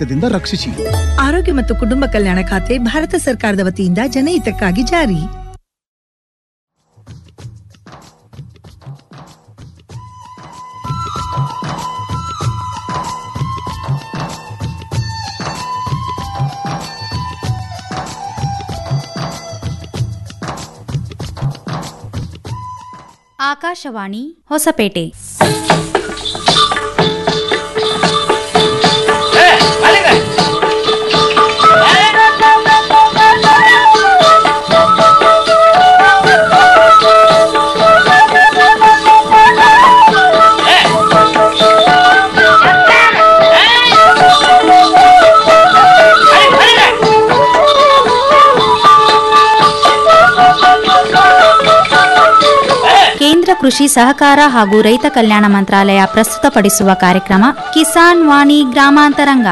ಅಪಘಾತದಿಂದ ರಕ್ಷಿಸಿ ಆರೋಗ್ಯ ಮತ್ತು ಕುಟುಂಬ ಕಲ್ಯಾಣ ಖಾತೆ ಭಾರತ ಸರ್ಕಾರದ ವತಿಯಿಂದ ಜನಹಿತಕ್ಕಾಗಿ ಜಾರಿ ಆಕಾಶವಾಣಿ ಹೊಸಪೇಟೆ ಕೇಂದ್ರ ಕೃಷಿ ಸಹಕಾರ ಹಾಗೂ ರೈತ ಕಲ್ಯಾಣ ಮಂತ್ರಾಲಯ ಪ್ರಸ್ತುತಪಡಿಸುವ ಕಾರ್ಯಕ್ರಮ ಕಿಸಾನ್ ವಾಣಿ ಗ್ರಾಮಾಂತರಂಗ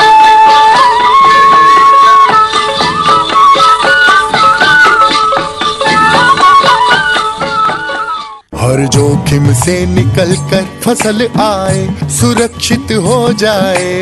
हर जोखिम से निकल कर फसल आए सुरक्षित हो जाए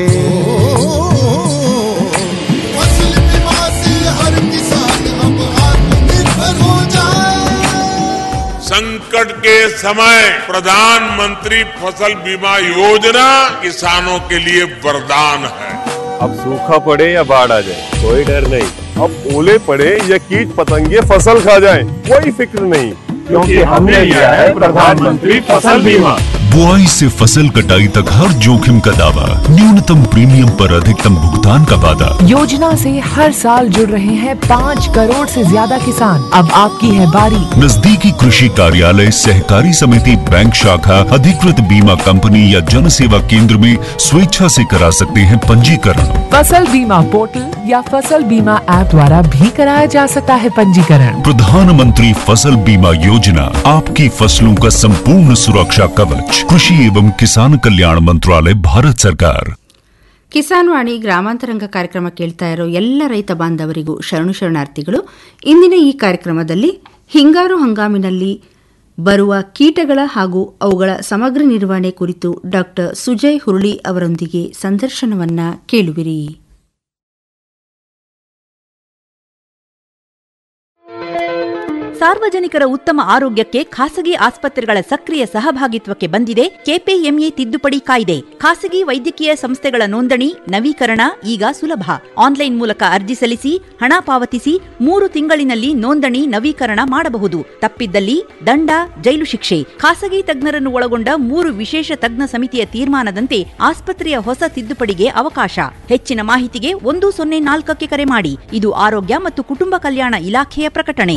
फसल बीमा से हर किसान अब आत्मनिर्भर हो जाए संकट के समय प्रधानमंत्री फसल बीमा योजना किसानों के लिए वरदान है अब सूखा पड़े या बाढ़ आ जाए कोई डर नहीं अब ओले पड़े या कीट पतंगे फसल खा जाए कोई फिक्र नहीं क्योंकि हमने लिया है प्रधानमंत्री फसल बीमा बुआई से फसल कटाई तक हर जोखिम का दावा न्यूनतम प्रीमियम पर अधिकतम भुगतान का वादा योजना से हर साल जुड़ रहे हैं पाँच करोड़ से ज्यादा किसान अब आपकी है बारी नजदीकी कृषि कार्यालय सहकारी समिति बैंक शाखा अधिकृत बीमा कंपनी या जन सेवा केंद्र में स्वेच्छा से करा सकते हैं पंजीकरण फसल बीमा पोर्टल या फसल बीमा ऐप द्वारा भी कराया जा सकता है पंजीकरण प्रधानमंत्री फसल बीमा योजना आपकी फसलों का संपूर्ण सुरक्षा कवच कृषि एवं किसान कल्याण मंत्रालय भारत सरकार ಕಿಸಾನ್ ವಾಣಿ ಗ್ರಾಮಾಂತರಂಗ ಕಾರ್ಯಕ್ರಮ ಕೇಳ್ತಾ ಇರೋ ಎಲ್ಲ ರೈತ ಬಾಂಧವರಿಗೂ ಶರಣು ಶರಣಾರ್ಥಿಗಳು ಇಂದಿನ ಈ ಕಾರ್ಯಕ್ರಮದಲ್ಲಿ ಹಿಂಗಾರು ಹಂಗಾಮಿನಲ್ಲಿ ಬರುವ ಕೀಟಗಳ ಹಾಗೂ ಅವುಗಳ ಸಮಗ್ರ ನಿರ್ವಹಣೆ ಕುರಿತು ಡಾಕ್ಟರ್ ಸುಜಯ್ ಹುರುಳಿ ಅವರೊಂದಿಗೆ ಸಂದರ್ಶನವನ್ನ ಕೇಳುವಿರಿ ಸಾರ್ವಜನಿಕರ ಉತ್ತಮ ಆರೋಗ್ಯಕ್ಕೆ ಖಾಸಗಿ ಆಸ್ಪತ್ರೆಗಳ ಸಕ್ರಿಯ ಸಹಭಾಗಿತ್ವಕ್ಕೆ ಬಂದಿದೆ ಕೆಪಿಎಂಇ ತಿದ್ದುಪಡಿ ಕಾಯ್ದೆ ಖಾಸಗಿ ವೈದ್ಯಕೀಯ ಸಂಸ್ಥೆಗಳ ನೋಂದಣಿ ನವೀಕರಣ ಈಗ ಸುಲಭ ಆನ್ಲೈನ್ ಮೂಲಕ ಅರ್ಜಿ ಸಲ್ಲಿಸಿ ಹಣ ಪಾವತಿಸಿ ಮೂರು ತಿಂಗಳಿನಲ್ಲಿ ನೋಂದಣಿ ನವೀಕರಣ ಮಾಡಬಹುದು ತಪ್ಪಿದ್ದಲ್ಲಿ ದಂಡ ಜೈಲು ಶಿಕ್ಷೆ ಖಾಸಗಿ ತಜ್ಞರನ್ನು ಒಳಗೊಂಡ ಮೂರು ವಿಶೇಷ ತಜ್ಞ ಸಮಿತಿಯ ತೀರ್ಮಾನದಂತೆ ಆಸ್ಪತ್ರೆಯ ಹೊಸ ತಿದ್ದುಪಡಿಗೆ ಅವಕಾಶ ಹೆಚ್ಚಿನ ಮಾಹಿತಿಗೆ ಒಂದು ಸೊನ್ನೆ ನಾಲ್ಕಕ್ಕೆ ಕರೆ ಮಾಡಿ ಇದು ಆರೋಗ್ಯ ಮತ್ತು ಕುಟುಂಬ ಕಲ್ಯಾಣ ಇಲಾಖೆಯ ಪ್ರಕಟಣೆ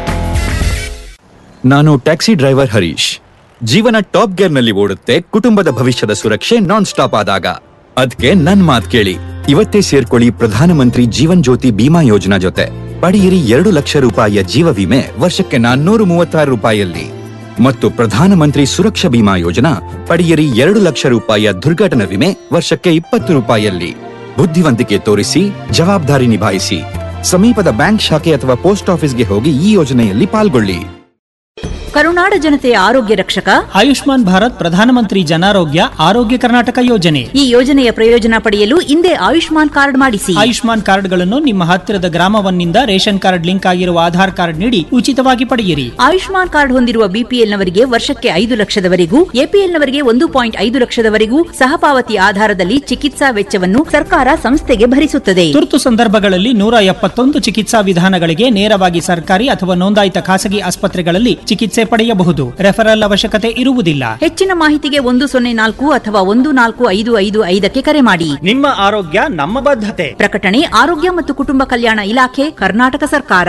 ನಾನು ಟ್ಯಾಕ್ಸಿ ಡ್ರೈವರ್ ಹರೀಶ್ ಜೀವನ ಟಾಪ್ ಗೇರ್ ನಲ್ಲಿ ಓಡುತ್ತೆ ಕುಟುಂಬದ ಭವಿಷ್ಯದ ಸುರಕ್ಷೆ ನಾನ್ ಸ್ಟಾಪ್ ಆದಾಗ ಅದ್ಕೆ ನನ್ ಮಾತ್ ಕೇಳಿ ಇವತ್ತೇ ಸೇರ್ಕೊಳ್ಳಿ ಪ್ರಧಾನಮಂತ್ರಿ ಜೀವನ್ ಜ್ಯೋತಿ ಬಿಮಾ ಯೋಜನಾ ಜೊತೆ ಪಡೆಯಿರಿ ಎರಡು ಲಕ್ಷ ರೂಪಾಯಿಯ ಜೀವ ವಿಮೆ ವರ್ಷಕ್ಕೆ ನಾನ್ನೂರು ಮೂವತ್ತಾರು ರೂಪಾಯಿಯಲ್ಲಿ ಮತ್ತು ಪ್ರಧಾನಮಂತ್ರಿ ಸುರಕ್ಷಾ ಬಿಮಾ ಯೋಜನಾ ಪಡೆಯಿರಿ ಎರಡು ಲಕ್ಷ ರೂಪಾಯಿಯ ದುರ್ಘಟನಾ ವಿಮೆ ವರ್ಷಕ್ಕೆ ಇಪ್ಪತ್ತು ರೂಪಾಯಿಯಲ್ಲಿ ಬುದ್ಧಿವಂತಿಕೆ ತೋರಿಸಿ ಜವಾಬ್ದಾರಿ ನಿಭಾಯಿಸಿ ಸಮೀಪದ ಬ್ಯಾಂಕ್ ಶಾಖೆ ಅಥವಾ ಪೋಸ್ಟ್ ಆಫೀಸ್ಗೆ ಹೋಗಿ ಈ ಯೋಜನೆಯಲ್ಲಿ ಪಾಲ್ಗೊಳ್ಳಿ ಕರುನಾಡ ಜನತೆಯ ಆರೋಗ್ಯ ರಕ್ಷಕ ಆಯುಷ್ಮಾನ್ ಭಾರತ್ ಪ್ರಧಾನಮಂತ್ರಿ ಜನಾರೋಗ್ಯ ಆರೋಗ್ಯ ಕರ್ನಾಟಕ ಯೋಜನೆ ಈ ಯೋಜನೆಯ ಪ್ರಯೋಜನ ಪಡೆಯಲು ಹಿಂದೆ ಆಯುಷ್ಮಾನ್ ಕಾರ್ಡ್ ಮಾಡಿಸಿ ಆಯುಷ್ಮಾನ್ ಕಾರ್ಡ್ಗಳನ್ನು ನಿಮ್ಮ ಹತ್ತಿರದ ಗ್ರಾಮವನ್ನಿಂದ ರೇಷನ್ ಕಾರ್ಡ್ ಲಿಂಕ್ ಆಗಿರುವ ಆಧಾರ್ ಕಾರ್ಡ್ ನೀಡಿ ಉಚಿತವಾಗಿ ಪಡೆಯಿರಿ ಆಯುಷ್ಮಾನ್ ಕಾರ್ಡ್ ಹೊಂದಿರುವ ಬಿಪಿಎಲ್ನವರಿಗೆ ವರ್ಷಕ್ಕೆ ಐದು ಲಕ್ಷದವರೆಗೂ ಎಪಿಎಲ್ನವರಿಗೆ ಒಂದು ಪಾಯಿಂಟ್ ಐದು ಲಕ್ಷದವರೆಗೂ ಸಹಪಾವತಿ ಆಧಾರದಲ್ಲಿ ಚಿಕಿತ್ಸಾ ವೆಚ್ಚವನ್ನು ಸರ್ಕಾರ ಸಂಸ್ಥೆಗೆ ಭರಿಸುತ್ತದೆ ತುರ್ತು ಸಂದರ್ಭಗಳಲ್ಲಿ ನೂರ ಎಪ್ಪತ್ತೊಂದು ಚಿಕಿತ್ಸಾ ವಿಧಾನಗಳಿಗೆ ನೇರವಾಗಿ ಸರ್ಕಾರಿ ಅಥವಾ ನೋಂದಾಯಿತ ಖಾಸಗಿ ಆಸ್ಪತ್ರೆಗಳಲ್ಲಿ ಚಿಕಿತ್ಸೆ ಪಡೆಯಬಹುದು ರೆಫರಲ್ ಅವಶ್ಯಕತೆ ಇರುವುದಿಲ್ಲ ಹೆಚ್ಚಿನ ಮಾಹಿತಿಗೆ ಒಂದು ಸೊನ್ನೆ ನಾಲ್ಕು ಅಥವಾ ಒಂದು ನಾಲ್ಕು ಐದು ಐದು ಐದಕ್ಕೆ ಕರೆ ಮಾಡಿ ನಿಮ್ಮ ಆರೋಗ್ಯ ನಮ್ಮ ಬದ್ಧತೆ ಪ್ರಕಟಣೆ ಆರೋಗ್ಯ ಮತ್ತು ಕುಟುಂಬ ಕಲ್ಯಾಣ ಇಲಾಖೆ ಕರ್ನಾಟಕ ಸರ್ಕಾರ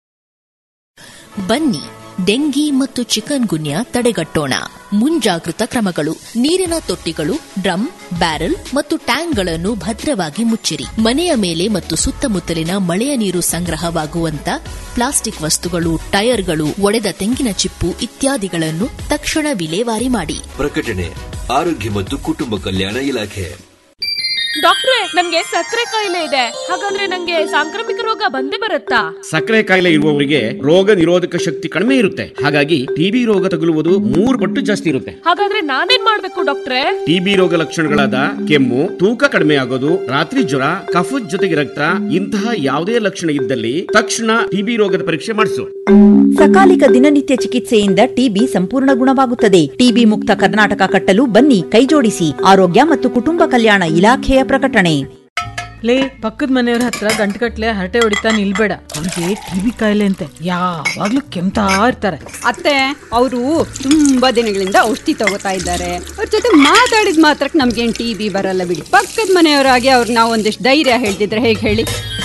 ಬನ್ನಿ ಡೆಂಗಿ ಮತ್ತು ಚಿಕನ್ ಗುನ್ಯಾ ತಡೆಗಟ್ಟೋಣ ಮುಂಜಾಗೃತ ಕ್ರಮಗಳು ನೀರಿನ ತೊಟ್ಟಿಗಳು ಡ್ರಮ್ ಬ್ಯಾರೆಲ್ ಮತ್ತು ಟ್ಯಾಂಕ್ಗಳನ್ನು ಭದ್ರವಾಗಿ ಮುಚ್ಚಿರಿ ಮನೆಯ ಮೇಲೆ ಮತ್ತು ಸುತ್ತಮುತ್ತಲಿನ ಮಳೆಯ ನೀರು ಸಂಗ್ರಹವಾಗುವಂತ ಪ್ಲಾಸ್ಟಿಕ್ ವಸ್ತುಗಳು ಟೈರ್ಗಳು ಒಡೆದ ತೆಂಗಿನ ಚಿಪ್ಪು ಇತ್ಯಾದಿಗಳನ್ನು ತಕ್ಷಣ ವಿಲೇವಾರಿ ಮಾಡಿ ಪ್ರಕಟಣೆ ಆರೋಗ್ಯ ಮತ್ತು ಕುಟುಂಬ ಕಲ್ಯಾಣ ಇಲಾಖೆ ಡಾಕ್ಟ್ರೆ ನನ್ಗೆ ಸಕ್ಕರೆ ಕಾಯಿಲೆ ಇದೆ ಹಾಗಂದ್ರೆ ನಂಗೆ ಸಾಂಕ್ರಾಮಿಕ ರೋಗ ಬಂದೇ ಬರುತ್ತಾ ಸಕ್ಕರೆ ಕಾಯಿಲೆ ಇರುವವರಿಗೆ ರೋಗ ನಿರೋಧಕ ಶಕ್ತಿ ಕಡಿಮೆ ಇರುತ್ತೆ ಹಾಗಾಗಿ ಟಿಬಿ ರೋಗ ತಗುಲುವುದು ಮೂರು ಪಟ್ಟು ಜಾಸ್ತಿ ಇರುತ್ತೆ ಹಾಗಾದ್ರೆ ನಾನೇನ್ ಮಾಡ್ಬೇಕು ಡಾಕ್ಟ್ರೆ ಟಿಬಿ ರೋಗ ಲಕ್ಷಣಗಳಾದ ಕೆಮ್ಮು ತೂಕ ಕಡಿಮೆ ಆಗೋದು ರಾತ್ರಿ ಜ್ವರ ಕಫದ ಜೊತೆಗೆ ರಕ್ತ ಇಂತಹ ಯಾವುದೇ ಲಕ್ಷಣ ಇದ್ದಲ್ಲಿ ತಕ್ಷಣ ಟಿಬಿ ರೋಗದ ಪರೀಕ್ಷೆ ಮಾಡಿಸು ಸಕಾಲಿಕ ದಿನನಿತ್ಯ ಚಿಕಿತ್ಸೆಯಿಂದ ಟಿಬಿ ಸಂಪೂರ್ಣ ಗುಣವಾಗುತ್ತದೆ ಟಿಬಿ ಮುಕ್ತ ಕರ್ನಾಟಕ ಕಟ್ಟಲು ಬನ್ನಿ ಕೈಜೋಡಿಸಿ ಆರೋಗ್ಯ ಮತ್ತು ಕುಟುಂಬ ಕಲ್ಯಾಣ ಇಲಾಖೆಯ ಪ್ರಕಟಣೆ ಲೇ ಪಕ್ಕದ ಮನೆಯವ್ರ ಹತ್ರ ಗಂಟುಗಟ್ಲೆ ಹರಟೆ ಹೊಡಿತಾ ನಿಲ್ಬೇಡ ಅವ್ರಿಗೆ ಟಿವಿ ಕಾಯಿಲೆ ಅಂತೆ ಯಾವಾಗ್ಲೂ ಕೆಮ್ತಾ ಇರ್ತಾರೆ ಅತ್ತೆ ಅವರು ತುಂಬಾ ದಿನಗಳಿಂದ ಔಷಧಿ ತಗೋತಾ ಇದ್ದಾರೆ ಅವ್ರ ಜೊತೆ ಮಾತಾಡಿದ ಮಾತ್ರಕ್ಕೆ ನಮ್ಗೇನ್ ಟಿ ಬಿ ಬರಲ್ಲ ಬಿಡಿ ಪಕ್ಕದ ಮನೆಯವರಾಗಿ ಅವ್ರಿಗೆ ನಾವು ಒಂದಿಷ್ಟು ಧೈರ್ಯ ಹೇಳ್ತಿದ್ರೆ ಹೇಗೆ ಹೇಳಿ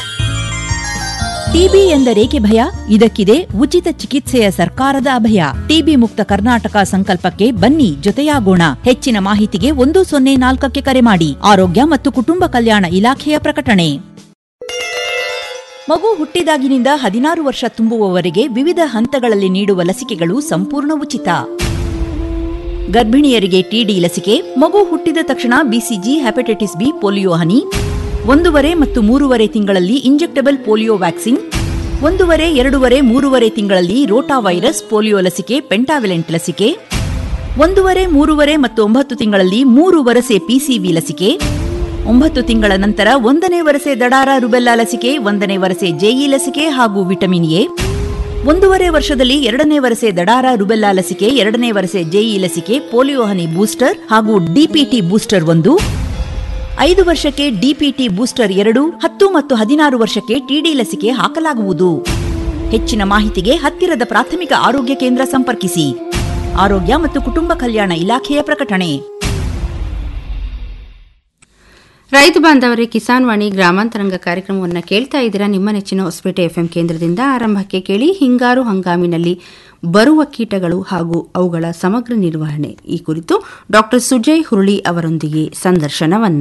ಟಿಬಿ ಎಂದರೇಕೆ ಭಯ ಇದಕ್ಕಿದೆ ಉಚಿತ ಚಿಕಿತ್ಸೆಯ ಸರ್ಕಾರದ ಅಭಯ ಟಿಬಿ ಮುಕ್ತ ಕರ್ನಾಟಕ ಸಂಕಲ್ಪಕ್ಕೆ ಬನ್ನಿ ಜೊತೆಯಾಗೋಣ ಹೆಚ್ಚಿನ ಮಾಹಿತಿಗೆ ಒಂದು ಸೊನ್ನೆ ನಾಲ್ಕಕ್ಕೆ ಕರೆ ಮಾಡಿ ಆರೋಗ್ಯ ಮತ್ತು ಕುಟುಂಬ ಕಲ್ಯಾಣ ಇಲಾಖೆಯ ಪ್ರಕಟಣೆ ಮಗು ಹುಟ್ಟಿದಾಗಿನಿಂದ ಹದಿನಾರು ವರ್ಷ ತುಂಬುವವರೆಗೆ ವಿವಿಧ ಹಂತಗಳಲ್ಲಿ ನೀಡುವ ಲಸಿಕೆಗಳು ಸಂಪೂರ್ಣ ಉಚಿತ ಗರ್ಭಿಣಿಯರಿಗೆ ಟಿಡಿ ಲಸಿಕೆ ಮಗು ಹುಟ್ಟಿದ ತಕ್ಷಣ ಬಿಸಿಜಿ ಹೆಪಟೈಟಿಸ್ ಬಿ ಪೋಲಿಯೋ ಹನಿ ಒಂದೂವರೆ ಮತ್ತು ಮೂರುವರೆ ತಿಂಗಳಲ್ಲಿ ಇಂಜೆಕ್ಟಬಲ್ ಪೋಲಿಯೋ ವ್ಯಾಕ್ಸಿನ್ ಒಂದೂವರೆ ಎರಡೂವರೆ ಮೂರುವರೆ ತಿಂಗಳಲ್ಲಿ ರೋಟಾ ವೈರಸ್ ಪೋಲಿಯೋ ಲಸಿಕೆ ಪೆಂಟಾವಿಲೆಂಟ್ ಲಸಿಕೆ ಒಂದೂವರೆ ಮೂರುವರೆ ಮತ್ತು ಒಂಬತ್ತು ತಿಂಗಳಲ್ಲಿ ಮೂರು ವರಸೆ ಪಿಸಿವಿ ಲಸಿಕೆ ಒಂಬತ್ತು ತಿಂಗಳ ನಂತರ ಒಂದನೇ ವರಸೆ ದಡಾರ ರುಬೆಲ್ಲಾ ಲಸಿಕೆ ಒಂದನೇ ವರಸೆ ಜೆಇ ಲಸಿಕೆ ಹಾಗೂ ವಿಟಮಿನ್ ಎ ಒಂದೂವರೆ ವರ್ಷದಲ್ಲಿ ಎರಡನೇ ವರಸೆ ದಡಾರ ರುಬೆಲ್ಲಾ ಲಸಿಕೆ ಎರಡನೇ ವರಸೆ ಜೆಇ ಲಸಿಕೆ ಪೋಲಿಯೋ ಹನಿ ಬೂಸ್ಟರ್ ಹಾಗೂ ಡಿಪಿಟಿ ಬೂಸ್ಟರ್ ಒಂದು ಐದು ವರ್ಷಕ್ಕೆ ಡಿಪಿಟಿ ಬೂಸ್ಟರ್ ಎರಡು ಹತ್ತು ಮತ್ತು ಹದಿನಾರು ವರ್ಷಕ್ಕೆ ಟಿಡಿ ಲಸಿಕೆ ಹಾಕಲಾಗುವುದು ಹೆಚ್ಚಿನ ಮಾಹಿತಿಗೆ ಹತ್ತಿರದ ಪ್ರಾಥಮಿಕ ಆರೋಗ್ಯ ಕೇಂದ್ರ ಸಂಪರ್ಕಿಸಿ ಆರೋಗ್ಯ ಮತ್ತು ಕುಟುಂಬ ಕಲ್ಯಾಣ ಇಲಾಖೆಯ ಪ್ರಕಟಣೆ ರೈತ ಬಾಂಧವರೇ ಕಿಸಾನ್ ವಾಣಿ ಗ್ರಾಮಾಂತರಂಗ ಕಾರ್ಯಕ್ರಮವನ್ನು ಕೇಳ್ತಾ ಇದ್ದೀರಾ ನಿಮ್ಮ ನೆಚ್ಚಿನ ಹೊಸಪೇಟೆ ಎಫ್ಎಂ ಕೇಂದ್ರದಿಂದ ಆರಂಭಕ್ಕೆ ಕೇಳಿ ಹಿಂಗಾರು ಹಂಗಾಮಿನಲ್ಲಿ ಬರುವ ಕೀಟಗಳು ಹಾಗೂ ಅವುಗಳ ಸಮಗ್ರ ನಿರ್ವಹಣೆ ಈ ಕುರಿತು ಡಾಕ್ಟರ್ ಸುಜಯ್ ಹುರುಳಿ ಅವರೊಂದಿಗೆ ಸಂದರ್ಶನವನ್ನ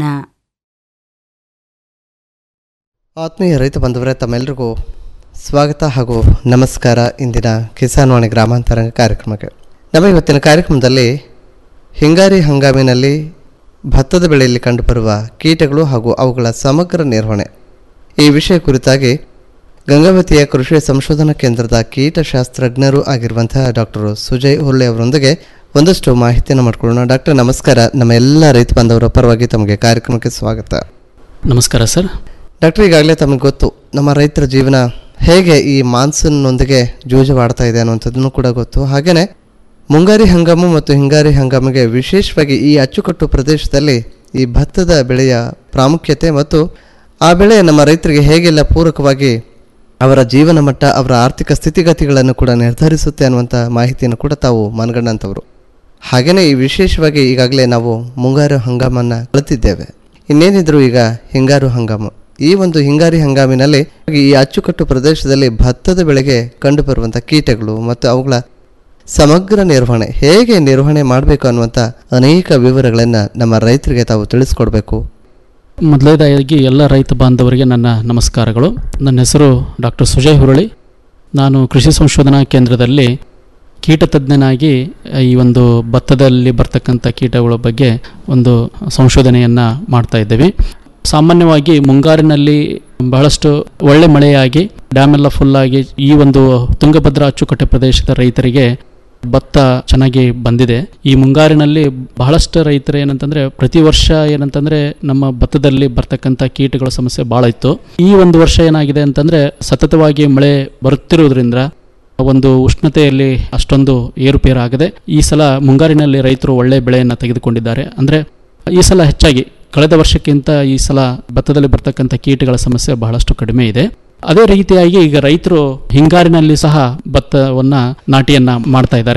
ಆತ್ಮೀಯ ರೈತ ಬಂಧುವರೇ ತಮ್ಮೆಲ್ಲರಿಗೂ ಸ್ವಾಗತ ಹಾಗೂ ನಮಸ್ಕಾರ ಇಂದಿನ ಕಿಸಾನ್ ವಾಣಿ ಗ್ರಾಮಾಂತರಂಗ ಕಾರ್ಯಕ್ರಮಕ್ಕೆ ನಮ್ಮ ಇವತ್ತಿನ ಕಾರ್ಯಕ್ರಮದಲ್ಲಿ ಹಿಂಗಾರಿ ಹಂಗಾಮಿನಲ್ಲಿ ಭತ್ತದ ಬೆಳೆಯಲ್ಲಿ ಕಂಡುಬರುವ ಕೀಟಗಳು ಹಾಗೂ ಅವುಗಳ ಸಮಗ್ರ ನಿರ್ವಹಣೆ ಈ ವಿಷಯ ಕುರಿತಾಗಿ ಗಂಗಾವತಿಯ ಕೃಷಿ ಸಂಶೋಧನಾ ಕೇಂದ್ರದ ಕೀಟಶಾಸ್ತ್ರಜ್ಞರು ಆಗಿರುವಂತಹ ಡಾಕ್ಟರ್ ಸುಜಯ್ ಹುರ್ಳೆ ಅವರೊಂದಿಗೆ ಒಂದಷ್ಟು ಮಾಹಿತಿಯನ್ನು ಮಾಡಿಕೊಳ್ಳೋಣ ಡಾಕ್ಟರ್ ನಮಸ್ಕಾರ ನಮ್ಮ ಎಲ್ಲ ರೈತ ಬಾಂಧವರ ಪರವಾಗಿ ತಮಗೆ ಕಾರ್ಯಕ್ರಮಕ್ಕೆ ಸ್ವಾಗತ ನಮಸ್ಕಾರ ಸರ್ ಡಾಕ್ಟರ್ ಈಗಾಗಲೇ ತಮಗೆ ಗೊತ್ತು ನಮ್ಮ ರೈತರ ಜೀವನ ಹೇಗೆ ಈ ಮಾನ್ಸೂನ್ನೊಂದಿಗೆ ಜೂಜವಾಡ್ತಾ ಇದೆ ಅನ್ನುವಂಥದ್ದನ್ನು ಕೂಡ ಗೊತ್ತು ಹಾಗೆಯೇ ಮುಂಗಾರಿ ಹಂಗಾಮು ಮತ್ತು ಹಿಂಗಾರಿ ಹಂಗಾಮಿಗೆ ವಿಶೇಷವಾಗಿ ಈ ಅಚ್ಚುಕಟ್ಟು ಪ್ರದೇಶದಲ್ಲಿ ಈ ಭತ್ತದ ಬೆಳೆಯ ಪ್ರಾಮುಖ್ಯತೆ ಮತ್ತು ಆ ಬೆಳೆ ನಮ್ಮ ರೈತರಿಗೆ ಹೇಗೆಲ್ಲ ಪೂರಕವಾಗಿ ಅವರ ಜೀವನ ಮಟ್ಟ ಅವರ ಆರ್ಥಿಕ ಸ್ಥಿತಿಗತಿಗಳನ್ನು ಕೂಡ ನಿರ್ಧರಿಸುತ್ತೆ ಅನ್ನುವಂಥ ಮಾಹಿತಿಯನ್ನು ಕೂಡ ತಾವು ಮನಗಂಡಂಥವರು ಹಾಗೆಯೇ ಈ ವಿಶೇಷವಾಗಿ ಈಗಾಗಲೇ ನಾವು ಮುಂಗಾರು ಹಂಗಾಮನ್ನು ಕಲಿತಿದ್ದೇವೆ ಇನ್ನೇನಿದ್ರು ಈಗ ಹಿಂಗಾರು ಹಂಗಾಮು ಈ ಒಂದು ಹಿಂಗಾರಿ ಹಂಗಾಮಿನಲ್ಲಿ ಈ ಅಚ್ಚುಕಟ್ಟು ಪ್ರದೇಶದಲ್ಲಿ ಭತ್ತದ ಬೆಳೆಗೆ ಕಂಡುಬರುವಂಥ ಕೀಟಗಳು ಮತ್ತು ಅವುಗಳ ಸಮಗ್ರ ನಿರ್ವಹಣೆ ಹೇಗೆ ನಿರ್ವಹಣೆ ಮಾಡಬೇಕು ಅನ್ನುವಂಥ ಅನೇಕ ವಿವರಗಳನ್ನು ನಮ್ಮ ರೈತರಿಗೆ ತಾವು ತಿಳಿಸ್ಕೊಡ್ಬೇಕು ಮೊದಲನೇದಾಗಿ ಎಲ್ಲ ರೈತ ಬಾಂಧವರಿಗೆ ನನ್ನ ನಮಸ್ಕಾರಗಳು ನನ್ನ ಹೆಸರು ಡಾಕ್ಟರ್ ಸುಜಯ್ ಹುರಳಿ ನಾನು ಕೃಷಿ ಸಂಶೋಧನಾ ಕೇಂದ್ರದಲ್ಲಿ ಕೀಟ ತಜ್ಞನಾಗಿ ಈ ಒಂದು ಭತ್ತದಲ್ಲಿ ಬರ್ತಕ್ಕಂಥ ಕೀಟಗಳ ಬಗ್ಗೆ ಒಂದು ಸಂಶೋಧನೆಯನ್ನು ಮಾಡ್ತಾ ಇದ್ದೇವೆ ಸಾಮಾನ್ಯವಾಗಿ ಮುಂಗಾರಿನಲ್ಲಿ ಬಹಳಷ್ಟು ಒಳ್ಳೆ ಮಳೆಯಾಗಿ ಡ್ಯಾಮ್ ಎಲ್ಲ ಫುಲ್ಲಾಗಿ ಈ ಒಂದು ತುಂಗಭದ್ರಾ ಅಚ್ಚುಕಟ್ಟೆ ಪ್ರದೇಶದ ರೈತರಿಗೆ ಭತ್ತ ಚೆನ್ನಾಗಿ ಬಂದಿದೆ ಈ ಮುಂಗಾರಿನಲ್ಲಿ ಬಹಳಷ್ಟು ರೈತರು ಏನಂತಂದ್ರೆ ಪ್ರತಿ ವರ್ಷ ಏನಂತಂದ್ರೆ ನಮ್ಮ ಭತ್ತದಲ್ಲಿ ಬರ್ತಕ್ಕಂಥ ಕೀಟಗಳ ಸಮಸ್ಯೆ ಬಹಳ ಇತ್ತು ಈ ಒಂದು ವರ್ಷ ಏನಾಗಿದೆ ಅಂತಂದ್ರೆ ಸತತವಾಗಿ ಮಳೆ ಬರುತ್ತಿರುವುದರಿಂದ ಒಂದು ಉಷ್ಣತೆಯಲ್ಲಿ ಅಷ್ಟೊಂದು ಏರುಪೇರಾಗದೆ ಈ ಸಲ ಮುಂಗಾರಿನಲ್ಲಿ ರೈತರು ಒಳ್ಳೆ ಬೆಳೆಯನ್ನು ತೆಗೆದುಕೊಂಡಿದ್ದಾರೆ ಅಂದ್ರೆ ಈ ಸಲ ಹೆಚ್ಚಾಗಿ ಕಳೆದ ವರ್ಷಕ್ಕಿಂತ ಈ ಸಲ ಭತ್ತದಲ್ಲಿ ಬರ್ತಕ್ಕಂಥ ಕೀಟಗಳ ಸಮಸ್ಯೆ ಬಹಳಷ್ಟು ಕಡಿಮೆ ಇದೆ ಅದೇ ರೀತಿಯಾಗಿ ಈಗ ರೈತರು ಹಿಂಗಾರಿನಲ್ಲಿ ಸಹ ಭತ್ತವನ್ನ ನಾಟಿಯನ್ನ ಮಾಡ್ತಾ ಇದ್ದಾರೆ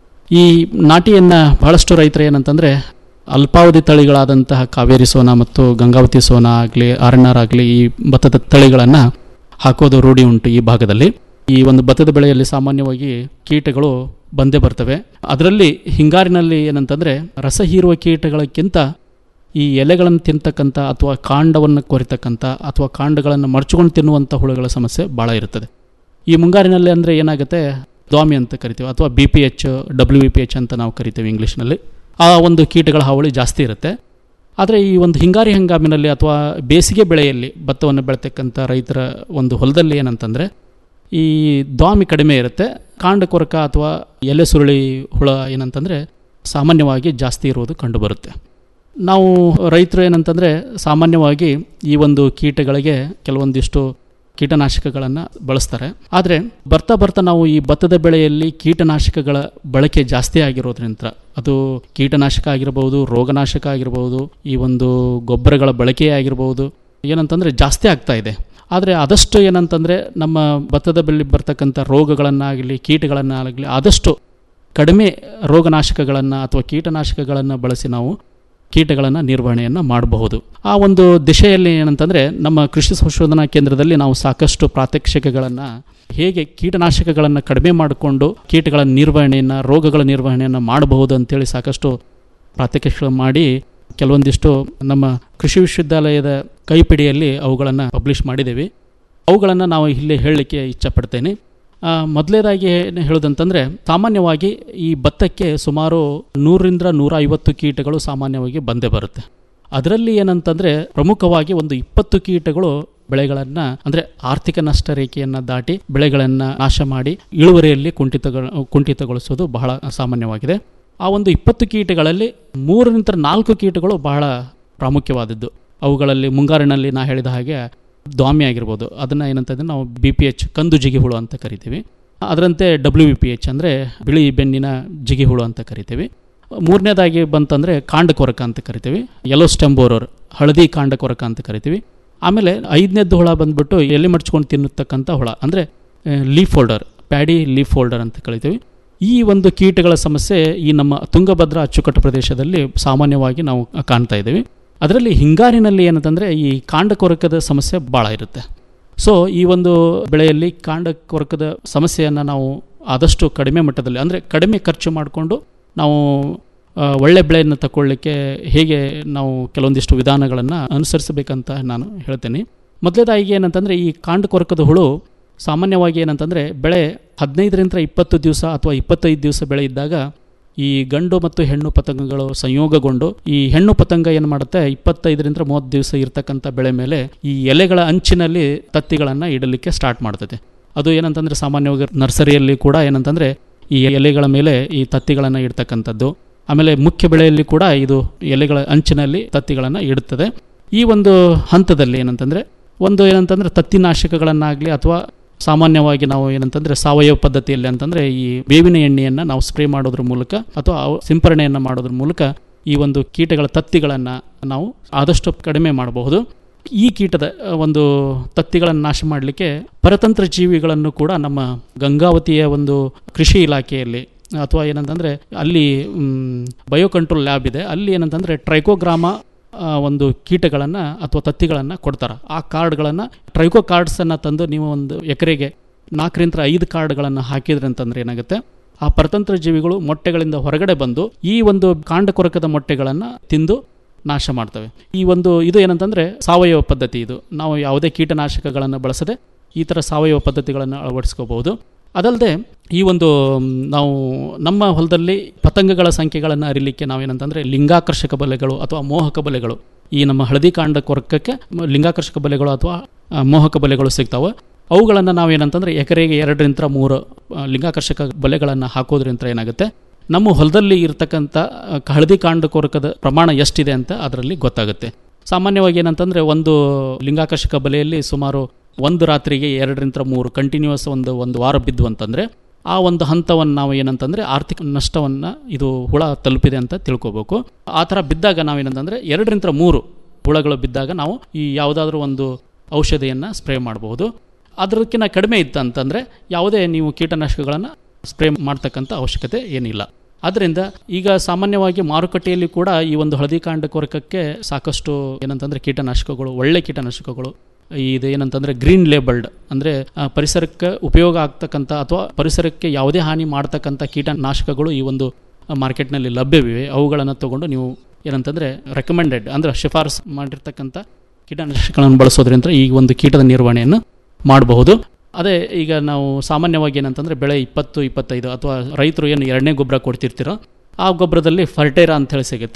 ಈ ನಾಟಿಯನ್ನ ಬಹಳಷ್ಟು ರೈತರು ಏನಂತಂದ್ರೆ ಅಲ್ಪಾವಧಿ ತಳಿಗಳಾದಂತಹ ಕಾವೇರಿ ಸೋನಾ ಮತ್ತು ಗಂಗಾವತಿ ಸೋನಾ ಆಗಲಿ ಆರ್ ಎನ್ ಆರ್ ಆಗಲಿ ಈ ಭತ್ತದ ತಳಿಗಳನ್ನು ಹಾಕೋದು ರೂಢಿ ಉಂಟು ಈ ಭಾಗದಲ್ಲಿ ಈ ಒಂದು ಭತ್ತದ ಬೆಳೆಯಲ್ಲಿ ಸಾಮಾನ್ಯವಾಗಿ ಕೀಟಗಳು ಬಂದೇ ಬರ್ತವೆ ಅದರಲ್ಲಿ ಹಿಂಗಾರಿನಲ್ಲಿ ಏನಂತಂದ್ರೆ ರಸ ಹೀರುವ ಕೀಟಗಳಕ್ಕಿಂತ ಈ ಎಲೆಗಳನ್ನು ತಿಂತಕ್ಕಂಥ ಅಥವಾ ಕಾಂಡವನ್ನು ಕೊರಿತಕ್ಕಂಥ ಅಥವಾ ಕಾಂಡಗಳನ್ನು ಮರ್ಚಿಕೊಂಡು ತಿನ್ನುವಂಥ ಹುಳುಗಳ ಸಮಸ್ಯೆ ಭಾಳ ಇರುತ್ತದೆ ಈ ಮುಂಗಾರಿನಲ್ಲಿ ಅಂದರೆ ಏನಾಗುತ್ತೆ ದ್ವಾಮಿ ಅಂತ ಕರಿತೀವಿ ಅಥವಾ B P H W B P H ಅಂತ ನಾವು ಕರಿತೀವಿ ಇಂಗ್ಲೀಷ್ನಲ್ಲಿ ಆ ಒಂದು ಕೀಟಗಳ ಹಾವಳಿ ಜಾಸ್ತಿ ಇರುತ್ತೆ ಆದರೆ ಈ ಒಂದು ಹಿಂಗಾರಿ ಹಂಗಾಮಿನಲ್ಲಿ ಅಥವಾ ಬೇಸಿಗೆ ಬೆಳೆಯಲ್ಲಿ ಭತ್ತವನ್ನು ಬೆಳತಕ್ಕಂಥ ರೈತರ ಒಂದು ಹೊಲದಲ್ಲಿ ಏನಂತಂದರೆ ಈ ದ್ವಾಮಿ ಕಡಿಮೆ ಇರುತ್ತೆ ಕಾಂಡ ಕೊರಕ ಅಥವಾ ಎಲೆ ಸುರುಳಿ ಹುಳ ಏನಂತಂದರೆ ಸಾಮಾನ್ಯವಾಗಿ ಜಾಸ್ತಿ ಇರುವುದು ಕಂಡುಬರುತ್ತೆ ನಾವು ರೈತರು ಏನಂತಂದರೆ ಸಾಮಾನ್ಯವಾಗಿ ಈ ಒಂದು ಕೀಟಗಳಿಗೆ ಕೆಲವೊಂದಿಷ್ಟು ಕೀಟನಾಶಕಗಳನ್ನು ಬಳಸ್ತಾರೆ ಆದರೆ ಬರ್ತಾ ಬರ್ತಾ ನಾವು ಈ ಭತ್ತದ ಬೆಳೆಯಲ್ಲಿ ಕೀಟನಾಶಕಗಳ ಬಳಕೆ ಜಾಸ್ತಿ ಆಗಿರೋದ್ರಿಂದ ಅದು ಕೀಟನಾಶಕ ಆಗಿರ್ಬೋದು ರೋಗನಾಶಕ ಆಗಿರ್ಬೋದು ಈ ಒಂದು ಗೊಬ್ಬರಗಳ ಬಳಕೆ ಆಗಿರ್ಬೋದು ಏನಂತಂದರೆ ಜಾಸ್ತಿ ಆಗ್ತಾ ಇದೆ ಆದರೆ ಆದಷ್ಟು ಏನಂತಂದರೆ ನಮ್ಮ ಭತ್ತದ ಬೆಳೆ ಬರ್ತಕ್ಕಂಥ ರೋಗಗಳನ್ನಾಗಲಿ ಕೀಟಗಳನ್ನಾಗಲಿ ಆದಷ್ಟು ಕಡಿಮೆ ರೋಗನಾಶಕಗಳನ್ನು ಅಥವಾ ಕೀಟನಾಶಕಗಳನ್ನು ಬಳಸಿ ನಾವು ಕೀಟಗಳನ್ನು ನಿರ್ವಹಣೆಯನ್ನು ಮಾಡಬಹುದು ಆ ಒಂದು ದಿಶೆಯಲ್ಲಿ ಏನಂತಂದರೆ ನಮ್ಮ ಕೃಷಿ ಸಂಶೋಧನಾ ಕೇಂದ್ರದಲ್ಲಿ ನಾವು ಸಾಕಷ್ಟು ಪ್ರಾತ್ಯಕ್ಷಿಕೆಗಳನ್ನು ಹೇಗೆ ಕೀಟನಾಶಕಗಳನ್ನು ಕಡಿಮೆ ಮಾಡಿಕೊಂಡು ಕೀಟಗಳ ನಿರ್ವಹಣೆಯನ್ನು ರೋಗಗಳ ನಿರ್ವಹಣೆಯನ್ನು ಮಾಡಬಹುದು ಅಂತೇಳಿ ಸಾಕಷ್ಟು ಪ್ರಾತ್ಯಕ್ಷಿಕೆ ಮಾಡಿ ಕೆಲವೊಂದಿಷ್ಟು ನಮ್ಮ ಕೃಷಿ ವಿಶ್ವವಿದ್ಯಾಲಯದ ಕೈಪಿಡಿಯಲ್ಲಿ ಅವುಗಳನ್ನು ಪಬ್ಲಿಷ್ ಮಾಡಿದ್ದೇವೆ ಅವುಗಳನ್ನು ನಾವು ಇಲ್ಲಿ ಹೇಳಲಿಕ್ಕೆ ಇಚ್ಛಪಡ್ತೇನೆ ಮೊದಲೇದಾಗಿ ಏನು ಹೇಳೋದಂತಂದರೆ ಸಾಮಾನ್ಯವಾಗಿ ಈ ಭತ್ತಕ್ಕೆ ಸುಮಾರು ನೂರರಿಂದ ನೂರ ಐವತ್ತು ಕೀಟಗಳು ಸಾಮಾನ್ಯವಾಗಿ ಬಂದೇ ಬರುತ್ತೆ ಅದರಲ್ಲಿ ಏನಂತಂದರೆ ಪ್ರಮುಖವಾಗಿ ಒಂದು ಇಪ್ಪತ್ತು ಕೀಟಗಳು ಬೆಳೆಗಳನ್ನು ಅಂದರೆ ಆರ್ಥಿಕ ನಷ್ಟ ರೇಖೆಯನ್ನು ದಾಟಿ ಬೆಳೆಗಳನ್ನು ನಾಶ ಮಾಡಿ ಇಳುವರಿಯಲ್ಲಿ ಕುಂಠಿತಗಳ ಕುಂಠಿತಗೊಳಿಸೋದು ಬಹಳ ಸಾಮಾನ್ಯವಾಗಿದೆ ಆ ಒಂದು ಇಪ್ಪತ್ತು ಕೀಟಗಳಲ್ಲಿ ಮೂರರಿಂದ ನಾಲ್ಕು ಕೀಟಗಳು ಬಹಳ ಪ್ರಾಮುಖ್ಯವಾದದ್ದು ಅವುಗಳಲ್ಲಿ ಮುಂಗಾರಿನಲ್ಲಿ ನಾ ಹೇಳಿದ ಹಾಗೆ ದ್ವಾಮಿ ಆಗಿರ್ಬೋದು ಅದನ್ನು ಏನಂತಂದರೆ ನಾವು ಬಿ ಪಿ ಎಚ್ ಕಂದು ಜಿಗಿಹುಳು ಅಂತ ಕರಿತೀವಿ ಅದರಂತೆ ಡಬ್ಲ್ಯೂ ಬಿ ಪಿ ಎಚ್ ಅಂದರೆ ಬಿಳಿ ಬೆನ್ನಿನ ಜಿಗಿಹುಳು ಅಂತ ಕರಿತೀವಿ ಮೂರನೇದಾಗಿ ಬಂತಂದರೆ ಕಾಂಡ ಕೊರಕ ಅಂತ ಕರಿತೀವಿ ಯೆಲ್ಲೋ ಸ್ಟೆಂಬೋರರ್ ಹಳದಿ ಕಾಂಡ ಕೊರಕ ಅಂತ ಕರಿತೀವಿ ಆಮೇಲೆ ಐದನೇದ್ದು ಹುಳ ಬಂದ್ಬಿಟ್ಟು ಎಲೆ ಮಡ್ಚ್ಕೊಂಡು ತಿನ್ನತಕ್ಕಂಥ ಹುಳ ಅಂದರೆ leaf holder paddy leaf holder ಅಂತ ಕರಿತೀವಿ ಈ ಒಂದು ಕೀಟಗಳ ಸಮಸ್ಯೆ ಈ ನಮ್ಮ ತುಂಗಭದ್ರಾ ಅಚ್ಚುಕಟ್ಟು ಪ್ರದೇಶದಲ್ಲಿ ಸಾಮಾನ್ಯವಾಗಿ ನಾವು ಕಾಣ್ತಾ ಇದ್ದೀವಿ ಅದರಲ್ಲಿ ಹಿಂಗಾರಿನಲ್ಲಿ ಏನಂತಂದರೆ ಈ ಕಾಂಡ ಕೊರಕದ ಸಮಸ್ಯೆ ಭಾಳ ಇರುತ್ತೆ ಸೊ ಈ ಒಂದು ಬೆಳೆಯಲ್ಲಿ ಕಾಂಡ ಕೊರಕದ ಸಮಸ್ಯೆಯನ್ನು ನಾವು ಆದಷ್ಟು ಕಡಿಮೆ ಮಟ್ಟದಲ್ಲಿ ಅಂದರೆ ಕಡಿಮೆ ಖರ್ಚು ಮಾಡಿಕೊಂಡು ನಾವು ಒಳ್ಳೆ ಬೆಳೆಯನ್ನು ತಗೊಳ್ಳಿಕ್ಕೆ ಹೇಗೆ ನಾವು ಕೆಲವೊಂದಿಷ್ಟು ವಿಧಾನಗಳನ್ನು ಅನುಸರಿಸಬೇಕಂತ ನಾನು ಹೇಳ್ತೇನೆ ಮೊದಲೇದಾಗಿ ಏನಂತಂದರೆ ಈ ಕಾಂಡ ಕೊರಕದ ಹುಳು ಸಾಮಾನ್ಯವಾಗಿ ಏನಂತಂದರೆ ಬೆಳೆ ಹದಿನೈದರಿಂದ ಇಪ್ಪತ್ತು ದಿವಸ ಅಥವಾ ಇಪ್ಪತ್ತೈದು ದಿವಸ ಬೆಳೆ ಇದ್ದಾಗ ಈ ಗಂಡು ಮತ್ತು ಹೆಣ್ಣು ಪತಂಗಗಳು ಸಂಯೋಗಗೊಂಡು ಈ ಹೆಣ್ಣು ಪತಂಗ ಏನು ಮಾಡುತ್ತೆ ಇಪ್ಪತ್ತೈದರಿಂದ ಮೂವತ್ತು ದಿವಸ ಇರ್ತಕ್ಕಂಥ ಬೆಳೆ ಮೇಲೆ ಈ ಎಲೆಗಳ ಅಂಚಿನಲ್ಲಿ ತತ್ತಿಗಳನ್ನು ಇಡಲಿಕ್ಕೆ ಸ್ಟಾರ್ಟ್ ಮಾಡ್ತದೆ ಅದು ಏನಂತಂದರೆ ಸಾಮಾನ್ಯವಾಗಿ ನರ್ಸರಿಯಲ್ಲಿ ಕೂಡ ಏನಂತಂದರೆ ಈ ಎಲೆಗಳ ಮೇಲೆ ಈ ತತ್ತಿಗಳನ್ನು ಇಡ್ತಕ್ಕಂಥದ್ದು ಆಮೇಲೆ ಮುಖ್ಯ ಬೆಳೆಯಲ್ಲಿ ಕೂಡ ಇದು ಎಲೆಗಳ ಅಂಚಿನಲ್ಲಿ ತತ್ತಿಗಳನ್ನು ಇಡುತ್ತದೆ ಈ ಒಂದು ಹಂತದಲ್ಲಿ ಏನಂತಂದರೆ ಒಂದು ಏನಂತಂದರೆ ತತ್ತಿನಾಶಕಗಳನ್ನಾಗಲಿ ಅಥವಾ ಸಾಮಾನ್ಯವಾಗಿ ನಾವು ಏನಂತಂದರೆ ಸಾವಯವ ಪದ್ಧತಿಯಲ್ಲಿ ಅಂತಂದರೆ ಈ ಬೇವಿನ ಎಣ್ಣೆಯನ್ನು ನಾವು ಸ್ಪ್ರೇ ಮಾಡೋದ್ರ ಮೂಲಕ ಅಥವಾ ಸಿಂಪರಣೆಯನ್ನು ಮಾಡೋದ್ರ ಮೂಲಕ ಈ ಒಂದು ಕೀಟಗಳ ತತ್ತಿಗಳನ್ನು ನಾವು ಆದಷ್ಟು ಕಡಿಮೆ ಮಾಡಬಹುದು ಈ ಕೀಟದ ಒಂದು ತತ್ತಿಗಳನ್ನು ನಾಶ ಮಾಡಲಿಕ್ಕೆ ಪರತಂತ್ರ ಜೀವಿಗಳನ್ನು ಕೂಡ ನಮ್ಮ ಗಂಗಾವತಿಯ ಒಂದು ಕೃಷಿ ಇಲಾಖೆಯಲ್ಲಿ ಅಥವಾ ಏನಂತಂದರೆ ಅಲ್ಲಿ ಬಯೋ ಕಂಟ್ರೋಲ್ ಲ್ಯಾಬ್ ಇದೆ ಅಲ್ಲಿ ಏನಂತಂದರೆ ಟ್ರೈಕೋಗ್ರಾಮ ಒಂದು ಕೀಟಗಳನ್ನು ಅಥವಾ ತತ್ತಿಗಳನ್ನು ಕೊಡ್ತಾರೆ ಆ ಕಾರ್ಡ್ಗಳನ್ನು ಟ್ರೈಕೋ ಕಾರ್ಡ್ಸನ್ನು ತಂದು ನೀವು ಒಂದು ಎಕರೆಗೆ ನಾಲ್ಕರಿಂದ ಐದು ಕಾರ್ಡ್ಗಳನ್ನು ಹಾಕಿದ್ರಿ ಅಂತಂದ್ರೆ ಏನಾಗುತ್ತೆ ಆ ಪರತಂತ್ರ ಜೀವಿಗಳು ಮೊಟ್ಟೆಗಳಿಂದ ಹೊರಗಡೆ ಬಂದು ಈ ಒಂದು ಕಾಂಡ ಕೊರಕದ ಮೊಟ್ಟೆಗಳನ್ನು ತಿಂದು ನಾಶ ಮಾಡ್ತವೆ ಈ ಒಂದು ಇದು ಏನಂತಂದರೆ ಸಾವಯವ ಪದ್ಧತಿ ಇದು ನಾವು ಯಾವುದೇ ಕೀಟನಾಶಕಗಳನ್ನು ಬಳಸದೆ ಈ ಥರ ಸಾವಯವ ಪದ್ಧತಿಗಳನ್ನು ಅಳವಡಿಸ್ಕೋಬಹುದು ಅದಲ್ಲದೆ ಈ ಒಂದು ನಾವು ನಮ್ಮ ಹೊಲದಲ್ಲಿ ಪತಂಗಗಳ ಸಂಖ್ಯೆಗಳನ್ನು ಅರಿಲಿಕ್ಕೆ ನಾವೇನಂತಂದರೆ ಲಿಂಗಾಕರ್ಷಕ ಬಲೆಗಳು ಅಥವಾ ಮೋಹಕ ಬಲೆಗಳು ಈ ನಮ್ಮ ಹಳದಿ ಕಾಂಡ ಕೊರಕಕ್ಕೆ ಲಿಂಗಾಕರ್ಷಕ ಬಲೆಗಳು ಅಥವಾ ಮೋಹಕ ಬಲೆಗಳು ಸಿಗ್ತಾವೆ ಅವುಗಳನ್ನು ನಾವೇನಂತಂದರೆ ಎಕರೆಗೆ ಎರಡರಿಂದ ಮೂರು ಲಿಂಗಾಕರ್ಷಕ ಬಲೆಗಳನ್ನು ಹಾಕೋದ್ರಿಂದ ಏನಾಗುತ್ತೆ ನಮ್ಮ ಹೊಲದಲ್ಲಿ ಇರತಕ್ಕಂಥ ಹಳದಿ ಕಾಂಡ ಕೊರಕದ ಪ್ರಮಾಣ ಎಷ್ಟಿದೆ ಅಂತ ಅದರಲ್ಲಿ ಗೊತ್ತಾಗುತ್ತೆ ಸಾಮಾನ್ಯವಾಗಿ ಏನಂತಂದರೆ ಒಂದು ಲಿಂಗಾಕರ್ಷಕ ಬಲೆಯಲ್ಲಿ ಸುಮಾರು ಒಂದು ರಾತ್ರಿಗೆ ಎರಡರಿಂದ ಮೂರು ಕಂಟಿನ್ಯೂಸ್ ಒಂದು ಒಂದು ವಾರ ಬಿದ್ದು ಅಂತಂದರೆ ಆ ಒಂದು ಹಂತವನ್ನು ನಾವು ಏನಂತಂದರೆ ಆರ್ಥಿಕ ನಷ್ಟವನ್ನು ಇದು ಹುಳ ತಲುಪಿದೆ ಅಂತ ತಿಳ್ಕೊಬೇಕು ಆ ಥರ ಬಿದ್ದಾಗ ನಾವೇನಂತಂದರೆ ಎರಡರಿಂದ ಮೂರು ಹುಳಗಳು ಬಿದ್ದಾಗ ನಾವು ಈ ಯಾವುದಾದ್ರೂ ಒಂದು ಔಷಧಿಯನ್ನು ಸ್ಪ್ರೇ ಮಾಡಬಹುದು ಅದಕ್ಕಿಂತ ಕಡಿಮೆ ಇತ್ತು ಅಂತಂದರೆ ಯಾವುದೇ ನೀವು ಕೀಟನಾಶಕಗಳನ್ನು ಸ್ಪ್ರೇ ಮಾಡ್ತಕ್ಕಂಥ ಅವಶ್ಯಕತೆ ಏನಿಲ್ಲ ಆದ್ದರಿಂದ ಈಗ ಸಾಮಾನ್ಯವಾಗಿ ಮಾರುಕಟ್ಟೆಯಲ್ಲಿ ಕೂಡ ಈ ಒಂದು ಹಳದಿ ಕಾಂಡ ಕೊರಕಕ್ಕೆ ಸಾಕಷ್ಟು ಏನಂತಂದರೆ ಕೀಟನಾಶಕಗಳು ಒಳ್ಳೆ ಕೀಟನಾಶಕಗಳು ಇದು ಏನಂತಂದರೆ ಗ್ರೀನ್ ಲೇಬಲ್ಡ್ ಅಂದರೆ ಪರಿಸರಕ್ಕೆ ಉಪಯೋಗ ಆಗ್ತಕ್ಕಂಥ ಅಥವಾ ಪರಿಸರಕ್ಕೆ ಯಾವುದೇ ಹಾನಿ ಮಾಡ್ತಕ್ಕಂಥ ಕೀಟನಾಶಕಗಳು ಈ ಒಂದು ಮಾರ್ಕೆಟ್ನಲ್ಲಿ ಲಭ್ಯವಿವೆ ಅವುಗಳನ್ನು ತಗೊಂಡು ನೀವು ಏನಂತಂದರೆ ರೆಕಮೆಂಡೆಡ್ ಅಂದರೆ ಶಿಫಾರಸು ಮಾಡಿರ್ತಕ್ಕಂಥ ಕೀಟನಾಶಕಗಳನ್ನು ಬಳಸೋದ್ರಿಂದ ಈ ಒಂದು ಕೀಟದ ನಿರ್ವಹಣೆಯನ್ನು ಮಾಡಬಹುದು ಅದೇ ಈಗ ನಾವು ಸಾಮಾನ್ಯವಾಗಿ ಏನಂತಂದರೆ ಬೆಳೆ ಇಪ್ಪತ್ತು ಇಪ್ಪತ್ತೈದು ಅಥವಾ ರೈತರು ಏನು ಎರಡನೇ ಗೊಬ್ಬರ ಕೊಡ್ತಿರ್ತೀರೋ ಆ ಗೊಬ್ಬರದಲ್ಲಿ ಫರ್ಟೈರಾ ಅಂತ ಹೇಳಿ ಸಿಗುತ್ತೆ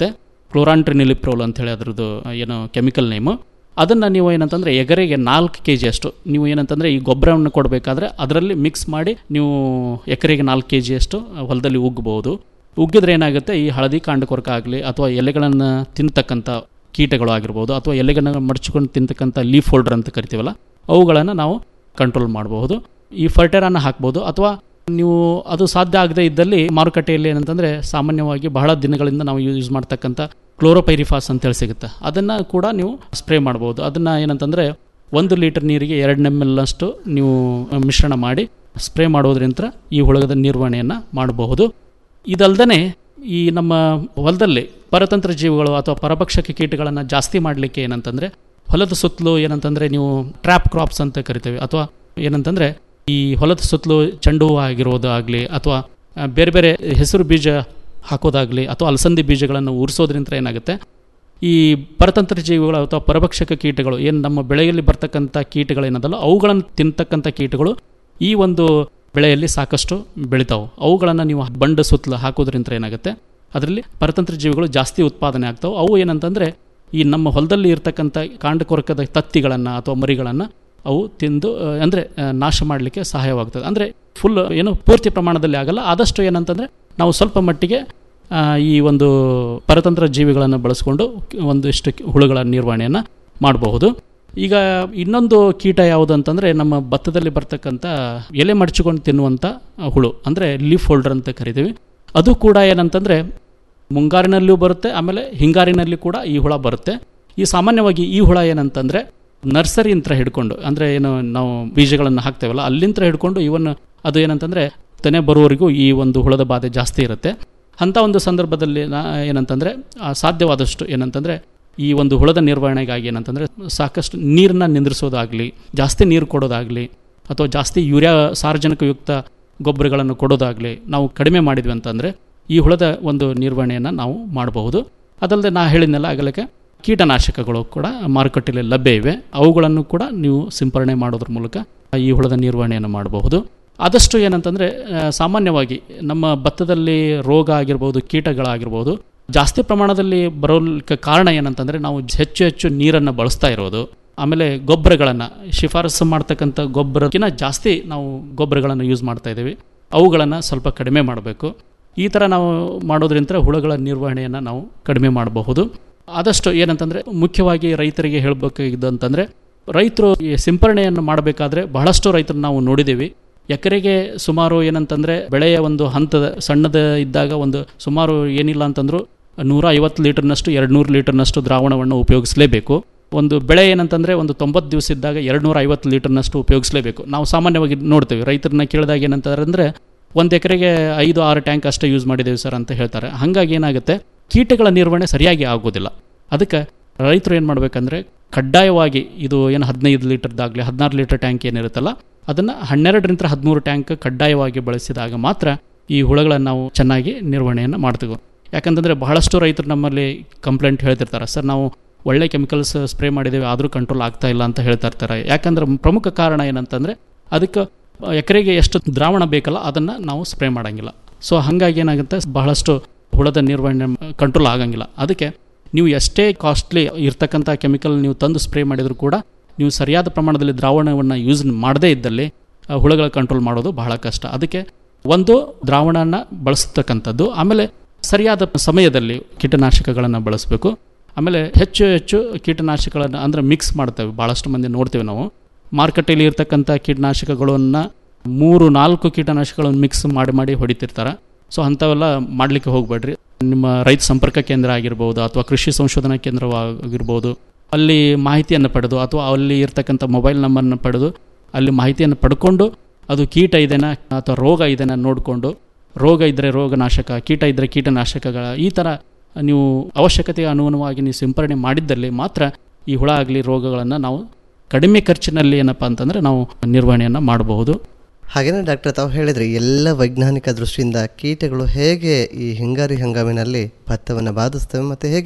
ಕ್ಲೋರಾಂಟ್ರಿನಿಲಿಪ್ರೋಲ್ ಅಂತ ಹೇಳಿ ಅದ್ರದ್ದು ಏನು ಕೆಮಿಕಲ್ ನೇಮು ಅದನ್ನು ನೀವು ಏನಂತಂದರೆ ಎಕರೆಗೆ ನಾಲ್ಕು ಕೆ ಜಿ ಅಷ್ಟು ನೀವು ಏನಂತಂದರೆ ಈ ಗೊಬ್ಬರವನ್ನು ಕೊಡಬೇಕಾದ್ರೆ ಅದರಲ್ಲಿ ಮಿಕ್ಸ್ ಮಾಡಿ ನೀವು ಎಕರೆಗೆ ನಾಲ್ಕು ಕೆ ಜಿಯಷ್ಟು ಹೊಲದಲ್ಲಿ ಉಗ್ಗಬಹುದು ಉಗ್ಗಿದ್ರೆ ಏನಾಗುತ್ತೆ ಈ ಹಳದಿ ಕಾಂಡ ಕೊರಕ ಆಗಲಿ ಅಥವಾ ಎಲೆಗಳನ್ನು ತಿಂತಕ್ಕಂಥ ಕೀಟಗಳು ಆಗಿರ್ಬೋದು ಅಥವಾ ಎಲೆಗಳನ್ನು ಮಡಚ್ಕೊಂಡು ತಿಂತಕ್ಕಂಥ ಲೀಫ್ ಹೋಲ್ಡರ್ ಅಂತ ಕರಿತೀವಲ್ಲ ಅವುಗಳನ್ನು ನಾವು ಕಂಟ್ರೋಲ್ ಮಾಡಬಹುದು ಈ ಫರ್ಟೇರನ್ನು ಹಾಕ್ಬೋದು ಅಥವಾ ನೀವು ಅದು ಸಾಧ್ಯ ಆಗದೇ ಇದ್ದಲ್ಲಿ ಮಾರುಕಟ್ಟೆಯಲ್ಲಿ ಏನಂತಂದರೆ ಸಾಮಾನ್ಯವಾಗಿ ಬಹಳ ದಿನಗಳಿಂದ ನಾವು ಯೂಸ್ ಮಾಡ್ತಕ್ಕಂಥ ಕ್ಲೋರೋಪೈರಿಫಾಸ್ ಅಂತೇಳಿ ಸಿಗುತ್ತೆ ಅದನ್ನು ಕೂಡ ನೀವು ಸ್ಪ್ರೇ ಮಾಡ್ಬೋದು ಅದನ್ನು ಏನಂತಂದರೆ ಒಂದು ಲೀಟರ್ ನೀರಿಗೆ ಎರಡು ಎಮ್ ಎಲ್ ಅಷ್ಟು ನೀವು ಮಿಶ್ರಣ ಮಾಡಿ ಸ್ಪ್ರೇ ಮಾಡೋದ್ರಿಂದ ಈ ಹುಳದ ನಿರ್ವಹಣೆಯನ್ನು ಮಾಡಬಹುದು ಇದಲ್ದೇ ಈ ನಮ್ಮ ಹೊಲದಲ್ಲಿ ಪರತಂತ್ರ ಜೀವಿಗಳು ಅಥವಾ ಪರಭಕ್ಷಕ ಕೀಟಗಳನ್ನು ಜಾಸ್ತಿ ಮಾಡಲಿಕ್ಕೆ ಏನಂತಂದರೆ ಹೊಲದ ಸುತ್ತಲೂ ಏನಂತಂದರೆ ನೀವು ಟ್ರ್ಯಾಪ್ ಕ್ರಾಪ್ಸ್ ಅಂತ ಕರಿತೇವೆ ಅಥವಾ ಏನಂತಂದರೆ ಈ ಹೊಲದ ಸುತ್ತಲೂ ಚೆಂಡು ಹೂವು ಆಗಿರೋದು ಆಗಲಿ ಅಥವಾ ಆ, ಬೇರೆ ಬೇರೆ ಹೆಸರು ಬೀಜ ಹಾಕೋದಾಗಲಿ ಅಥವಾ ಅಲಸಂದಿ ಬೀಜಗಳನ್ನು ಉರಿಸೋದ್ರಿಂದ ಏನಾಗುತ್ತೆ ಈ ಪರತಂತ್ರ ಜೀವಿಗಳು ಅಥವಾ ಪರಭಕ್ಷಕ ಕೀಟಗಳು ಏನು ನಮ್ಮ ಬೆಳೆಯಲ್ಲಿ ಬರ್ತಕ್ಕಂಥ ಕೀಟಗಳೇನದಲ್ಲ ಅವುಗಳನ್ನು ತಿಂತಕ್ಕಂಥ ಕೀಟಗಳು ಈ ಒಂದು ಬೆಳೆಯಲ್ಲಿ ಸಾಕಷ್ಟು ಬೆಳಿತಾವೆ ಅವುಗಳನ್ನು ನೀವು ಬಂಡ ಸುತ್ತಲ ಹಾಕೋದ್ರಿಂದ ಏನಾಗುತ್ತೆ ಅದರಲ್ಲಿ ಪರತಂತ್ರ ಜೀವಿಗಳು ಜಾಸ್ತಿ ಉತ್ಪಾದನೆ ಆಗ್ತಾವೆ ಅವು ಏನಂತಂದರೆ ಈ ನಮ್ಮ ಹೊಲದಲ್ಲಿ ಇರ್ತಕ್ಕಂಥ ಕಾಂಡ ಕೊರಕದ ತತ್ತಿಗಳನ್ನು ಅಥವಾ ಮರಿಗಳನ್ನು ಅವು ತಿಂದು ಅಂದರೆ ನಾಶ ಮಾಡಲಿಕ್ಕೆ ಸಹಾಯವಾಗ್ತದೆ ಅಂದರೆ ಫುಲ್ ಏನು ಪೂರ್ತಿ ಪ್ರಮಾಣದಲ್ಲಿ ಆಗಲ್ಲ ಆದಷ್ಟು ಏನಂತಂದರೆ ನಾವು ಸ್ವಲ್ಪ ಮಟ್ಟಿಗೆ ಆ, ಈ ಒಂದು ಪರತಂತ್ರ ಜೀವಿಗಳನ್ನು ಬಳಸ್ಕೊಂಡು ಒಂದಿಷ್ಟು ಹುಳುಗಳ ನಿರ್ವಹಣೆಯನ್ನು ಮಾಡಬಹುದು ಈಗ ಇನ್ನೊಂದು ಕೀಟ ಯಾವುದು ಅಂತಂದರೆ ನಮ್ಮ ಭತ್ತದಲ್ಲಿ ಬರ್ತಕ್ಕಂಥ ಎಲೆ ಮಡಚಿಕೊಂಡು ತಿನ್ನುವಂಥ ಹುಳು ಅಂದರೆ ಲೀಫ್ ಹೋಲ್ಡರ್ ಅಂತ ಕರಿತೀವಿ ಅದು ಕೂಡ ಏನಂತಂದರೆ ಮುಂಗಾರಿನಲ್ಲಿಯೂ ಬರುತ್ತೆ ಆಮೇಲೆ ಹಿಂಗಾರಿನಲ್ಲಿ ಕೂಡ ಈ ಹುಳ ಬರುತ್ತೆ ಈ ಸಾಮಾನ್ಯವಾಗಿ ಈ ಹುಳ ಏನಂತಂದರೆ ನರ್ಸರಿಯಿಂದ ಹಿಡ್ಕೊಂಡು ಅಂದರೆ ಏನು ನಾವು ಬೀಜಗಳನ್ನು ಹಾಕ್ತೇವಲ್ಲ ಅಲ್ಲಿಂದ ಹಿಡ್ಕೊಂಡು ಇವನ್ ಅದು ಏನಂತಂದರೆ ತೆನೆ ಬರುವವರೆಗೂ ಈ ಒಂದು ಹುಳದ ಬಾಧೆ ಜಾಸ್ತಿ ಇರುತ್ತೆ ಅಂಥ ಒಂದು ಸಂದರ್ಭದಲ್ಲಿ ನಾ ಏನಂತಂದರೆ ಆ, ಸಾಧ್ಯವಾದಷ್ಟು ಏನಂತಂದರೆ ಈ ಒಂದು ಹುಳದ ನಿರ್ವಹಣೆಗಾಗಿ ಏನಂತಂದರೆ ಸಾಕಷ್ಟು ನೀರನ್ನ ನಿಂದ್ರಿಸೋದಾಗಲಿ ಜಾಸ್ತಿ ನೀರು ಕೊಡೋದಾಗಲಿ ಅಥವಾ ಜಾಸ್ತಿ ಯೂರಿಯಾ ಸಾರ್ವಜನಿಕಯುಕ್ತ ಗೊಬ್ಬರಗಳನ್ನು ಕೊಡೋದಾಗಲಿ ನಾವು ಕಡಿಮೆ ಮಾಡಿದ್ವಿ ಅಂತಂದರೆ ಈ ಹುಳದ ಒಂದು ನಿರ್ವಹಣೆಯನ್ನು ನಾವು ಮಾಡಬಹುದು ಅದಲ್ಲದೆ ನಾ ಹೇಳಿದ್ನಲ್ಲ ಆಗಲಿಕ್ಕೆ ಕೀಟನಾಶಕಗಳು ಕೂಡ ಮಾರುಕಟ್ಟೆಯಲ್ಲಿ ಲಭ್ಯ ಇವೆ ಅವುಗಳನ್ನು ಕೂಡ ನೀವು ಸಿಂಪರಣೆ ಮಾಡೋದ್ರ ಮೂಲಕ ಈ ಹುಳದ ನಿರ್ವಹಣೆಯನ್ನು ಮಾಡಬಹುದು ಆದಷ್ಟು ಏನಂತಂದರೆ ಆ, ಸಾಮಾನ್ಯವಾಗಿ ನಮ್ಮ ಭತ್ತದಲ್ಲಿ ರೋಗ ಆಗಿರ್ಬೋದು ಕೀಟಗಳಾಗಿರ್ಬೋದು ಜಾಸ್ತಿ ಪ್ರಮಾಣದಲ್ಲಿ ಬರೋಲಿಕ್ಕೆ ಕಾರಣ ಏನಂತಂದರೆ ನಾವು ಹೆಚ್ಚು ಹೆಚ್ಚು ನೀರನ್ನು ಬಳಸ್ತಾ ಇರೋದು ಆಮೇಲೆ ಗೊಬ್ಬರಗಳನ್ನು ಶಿಫಾರಸು ಮಾಡ್ತಕ್ಕಂಥ ಗೊಬ್ಬರಕ್ಕಿಂತ ಜಾಸ್ತಿ ನಾವು ಗೊಬ್ಬರಗಳನ್ನು ಯೂಸ್ ಮಾಡ್ತಾ ಇದ್ದೀವಿ ಅವುಗಳನ್ನು ಸ್ವಲ್ಪ ಕಡಿಮೆ ಮಾಡಬೇಕು ಈ ಥರ ನಾವು ಮಾಡೋದ್ರಿಂದ ಹುಳುಗಳ ನಿರ್ವಹಣೆಯನ್ನು ನಾವು ಕಡಿಮೆ ಮಾಡಬಹುದು ಆದಷ್ಟು ಏನಂತಂದರೆ ಮುಖ್ಯವಾಗಿ ರೈತರಿಗೆ ಹೇಳಬೇಕಾಗಿದ್ದು ಅಂತಂದರೆ ರೈತರು ಈ ಸಿಂಪರಣೆಯನ್ನು ಮಾಡಬೇಕಾದ್ರೆ ಬಹಳಷ್ಟು ರೈತರು ನಾವು ನೋಡಿದ್ದೀವಿ ಎಕರೆಗೆ ಸುಮಾರು ಏನಂತಂದರೆ ಬೆಳೆಯ ಒಂದು ಹಂತದ ಸಣ್ಣದ ಇದ್ದಾಗ ಒಂದು ಸುಮಾರು ಏನಿಲ್ಲ ಅಂತಂದರೂ ನೂರ ಐವತ್ತು ಲೀಟರ್ನಷ್ಟು ಎರಡು ನೂರು ಲೀಟರ್ನಷ್ಟು ದ್ರಾವಣವನ್ನು ಉಪಯೋಗಿಸಲೇಬೇಕು ಒಂದು ಬೆಳೆ ಏನಂತಂದರೆ ಒಂದು ತೊಂಬತ್ತು ದಿವಸ ಇದ್ದಾಗ ಎರಡು ನೂರ ಐವತ್ತು ಲೀಟರ್ನಷ್ಟು ಉಪಯೋಗಿಸಲೇಬೇಕು ನಾವು ಸಾಮಾನ್ಯವಾಗಿ ನೋಡ್ತೇವೆ ರೈತರನ್ನ ಕೇಳಿದಾಗ ಏನಂತಾರೆ ಅಂದರೆ ಒಂದು ಎಕರೆಗೆ ಐದು ಆರು ಟ್ಯಾಂಕ್ ಅಷ್ಟೇ ಯೂಸ್ ಮಾಡಿದ್ದೇವೆ ಸರ್ ಅಂತ ಹೇಳ್ತಾರೆ ಹಾಗಾಗಿ ಏನಾಗುತ್ತೆ ಕೀಟಗಳ ನಿರ್ವಹಣೆ ಸರಿಯಾಗಿ ಆಗೋದಿಲ್ಲ ಅದಕ್ಕೆ ರೈತರು ಏನು ಮಾಡಬೇಕಂದ್ರೆ ಕಡ್ಡಾಯವಾಗಿ ಇದು ಏನು ಹದಿನೈದು ಲೀಟರ್ದಾಗಲಿ ಹದಿನಾರು ಲೀಟರ್ ಟ್ಯಾಂಕ್ ಏನಿರುತ್ತಲ್ಲ ಅದನ್ನು ಹನ್ನೆರಡರಿಂದ ಹದಿಮೂರು ಟ್ಯಾಂಕ್ ಕಡ್ಡಾಯವಾಗಿ ಬಳಸಿದಾಗ ಮಾತ್ರ ಈ ಹುಳಗಳನ್ನು ನಾವು ಚೆನ್ನಾಗಿ ನಿರ್ವಹಣೆಯನ್ನು ಮಾಡ್ತೀವಿ ಯಾಕಂತಂದರೆ ಬಹಳಷ್ಟು ರೈತರು ನಮ್ಮಲ್ಲಿ ಕಂಪ್ಲೇಂಟ್ ಹೇಳ್ತಿರ್ತಾರೆ ಸರ್ ನಾವು ಒಳ್ಳೆ ಕೆಮಿಕಲ್ಸ್ ಸ್ಪ್ರೇ ಮಾಡಿದ್ದೇವೆ ಆದರೂ ಕಂಟ್ರೋಲ್ ಆಗ್ತಾ ಇಲ್ಲ ಅಂತ ಹೇಳ್ತಾ ಇರ್ತಾರೆ ಯಾಕಂದ್ರೆ ಪ್ರಮುಖ ಕಾರಣ ಏನಂತಂದರೆ ಅದಕ್ಕೆ ಎಕರೆಗೆ ಎಷ್ಟು ದ್ರಾವಣ ಬೇಕಲ್ಲ ಅದನ್ನು ನಾವು ಸ್ಪ್ರೇ ಮಾಡೋಂಗಿಲ್ಲ ಸೊ ಹಾಗಾಗಿ ಏನಾಗುತ್ತೆ ಬಹಳಷ್ಟು ಹುಳದ ನಿರ್ವಹಣೆ ಕಂಟ್ರೋಲ್ ಆಗಂಗಿಲ್ಲ ಅದಕ್ಕೆ ನೀವು ಎಷ್ಟೇ ಕಾಸ್ಟ್ಲಿ ಇರ್ತಕ್ಕಂಥ ಕೆಮಿಕಲ್ ನೀವು ತಂದು ಸ್ಪ್ರೇ ಮಾಡಿದರೂ ಕೂಡ ನೀವು ಸರಿಯಾದ ಪ್ರಮಾಣದಲ್ಲಿ ದ್ರಾವಣವನ್ನು ಯೂಸ್ ಮಾಡದೇ ಇದ್ದಲ್ಲಿ ಆ ಹುಳುಗಳ ಕಂಟ್ರೋಲ್ ಮಾಡೋದು ಬಹಳ ಕಷ್ಟ ಅದಕ್ಕೆ ಒಂದು ದ್ರಾವಣನ ಬಳಸ್ತಕ್ಕಂಥದ್ದು ಆಮೇಲೆ ಸರಿಯಾದ ಸಮಯದಲ್ಲಿ ಕೀಟನಾಶಕಗಳನ್ನು ಬಳಸಬೇಕು ಆಮೇಲೆ ಹೆಚ್ಚು ಹೆಚ್ಚು ಕೀಟನಾಶಕಗಳನ್ನು ಅಂದರೆ ಮಿಕ್ಸ್ ಮಾಡ್ತೇವೆ ಭಾಳಷ್ಟು ಮಂದಿ ನೋಡ್ತೇವೆ ನಾವು ಮಾರುಕಟ್ಟೆಯಲ್ಲಿ ಇರ್ತಕ್ಕಂಥ ಕೀಟನಾಶಕಗಳನ್ನು ಮೂರು ನಾಲ್ಕು ಕೀಟನಾಶಕಗಳನ್ನು ಮಿಕ್ಸ್ ಮಾಡಿ ಮಾಡಿ ಹೊಡಿತಿರ್ತಾರೆ ಸೊ ಅಂಥವೆಲ್ಲ ಮಾಡಲಿಕ್ಕೆ ಹೋಗಬೇಡ್ರಿ ನಿಮ್ಮ ರೈತ ಸಂಪರ್ಕ ಕೇಂದ್ರ ಆಗಿರ್ಬೋದು ಅಥವಾ ಕೃಷಿ ಸಂಶೋಧನಾ ಕೇಂದ್ರವಾಗಿರ್ಬೋದು ಅಲ್ಲಿ ಮಾಹಿತಿಯನ್ನು ಪಡೆದು ಅಥವಾ ಅಲ್ಲಿ ಇರ್ತಕ್ಕಂಥ ಮೊಬೈಲ್ ನಂಬರ್ನ ಪಡೆದು ಅಲ್ಲಿ ಮಾಹಿತಿಯನ್ನು ಪಡ್ಕೊಂಡು ಅದು ಕೀಟ ಇದೆನಾ ಅಥವಾ ರೋಗ ಇದೆನಾ ನೋಡಿಕೊಂಡು ರೋಗ ಇದ್ದರೆ ರೋಗನಾಶಕ ಕೀಟ ಇದ್ದರೆ ಕೀಟನಾಶಕಗಳ ಈ ಥರ ನೀವು ಅವಶ್ಯಕತೆಗೆ ಅನುಗುಣವಾಗಿ ನೀವು ಸಿಂಪರಣೆ ಮಾಡಿದ್ದಲ್ಲಿ ಮಾತ್ರ ಈ ಹುಳ ಆಗಲಿ ರೋಗಗಳನ್ನು ನಾವು ಕಡಿಮೆ ಖರ್ಚಿನಲ್ಲಿ ಏನಪ್ಪ ಅಂತಂದರೆ ನಾವು ನಿರ್ವಹಣೆಯನ್ನು ಮಾಡಬಹುದು ಹಾಗೇನೆ ಡಾಕ್ಟರ್ ತಾವು ಹೇಳಿದ್ರಿ ಎಲ್ಲ ವೈಜ್ಞಾನಿಕ ದೃಷ್ಟಿಯಿಂದ ಕೀಟಗಳು ಹೇಗೆ ಈ ಹಿಂಗಾರಿ ಹಂಗಾಮಿನಲ್ಲಿ ಭತ್ತವನ್ನು ಬಾಧಿಸ್ತವೆ ಮತ್ತು ಹೇಗೆ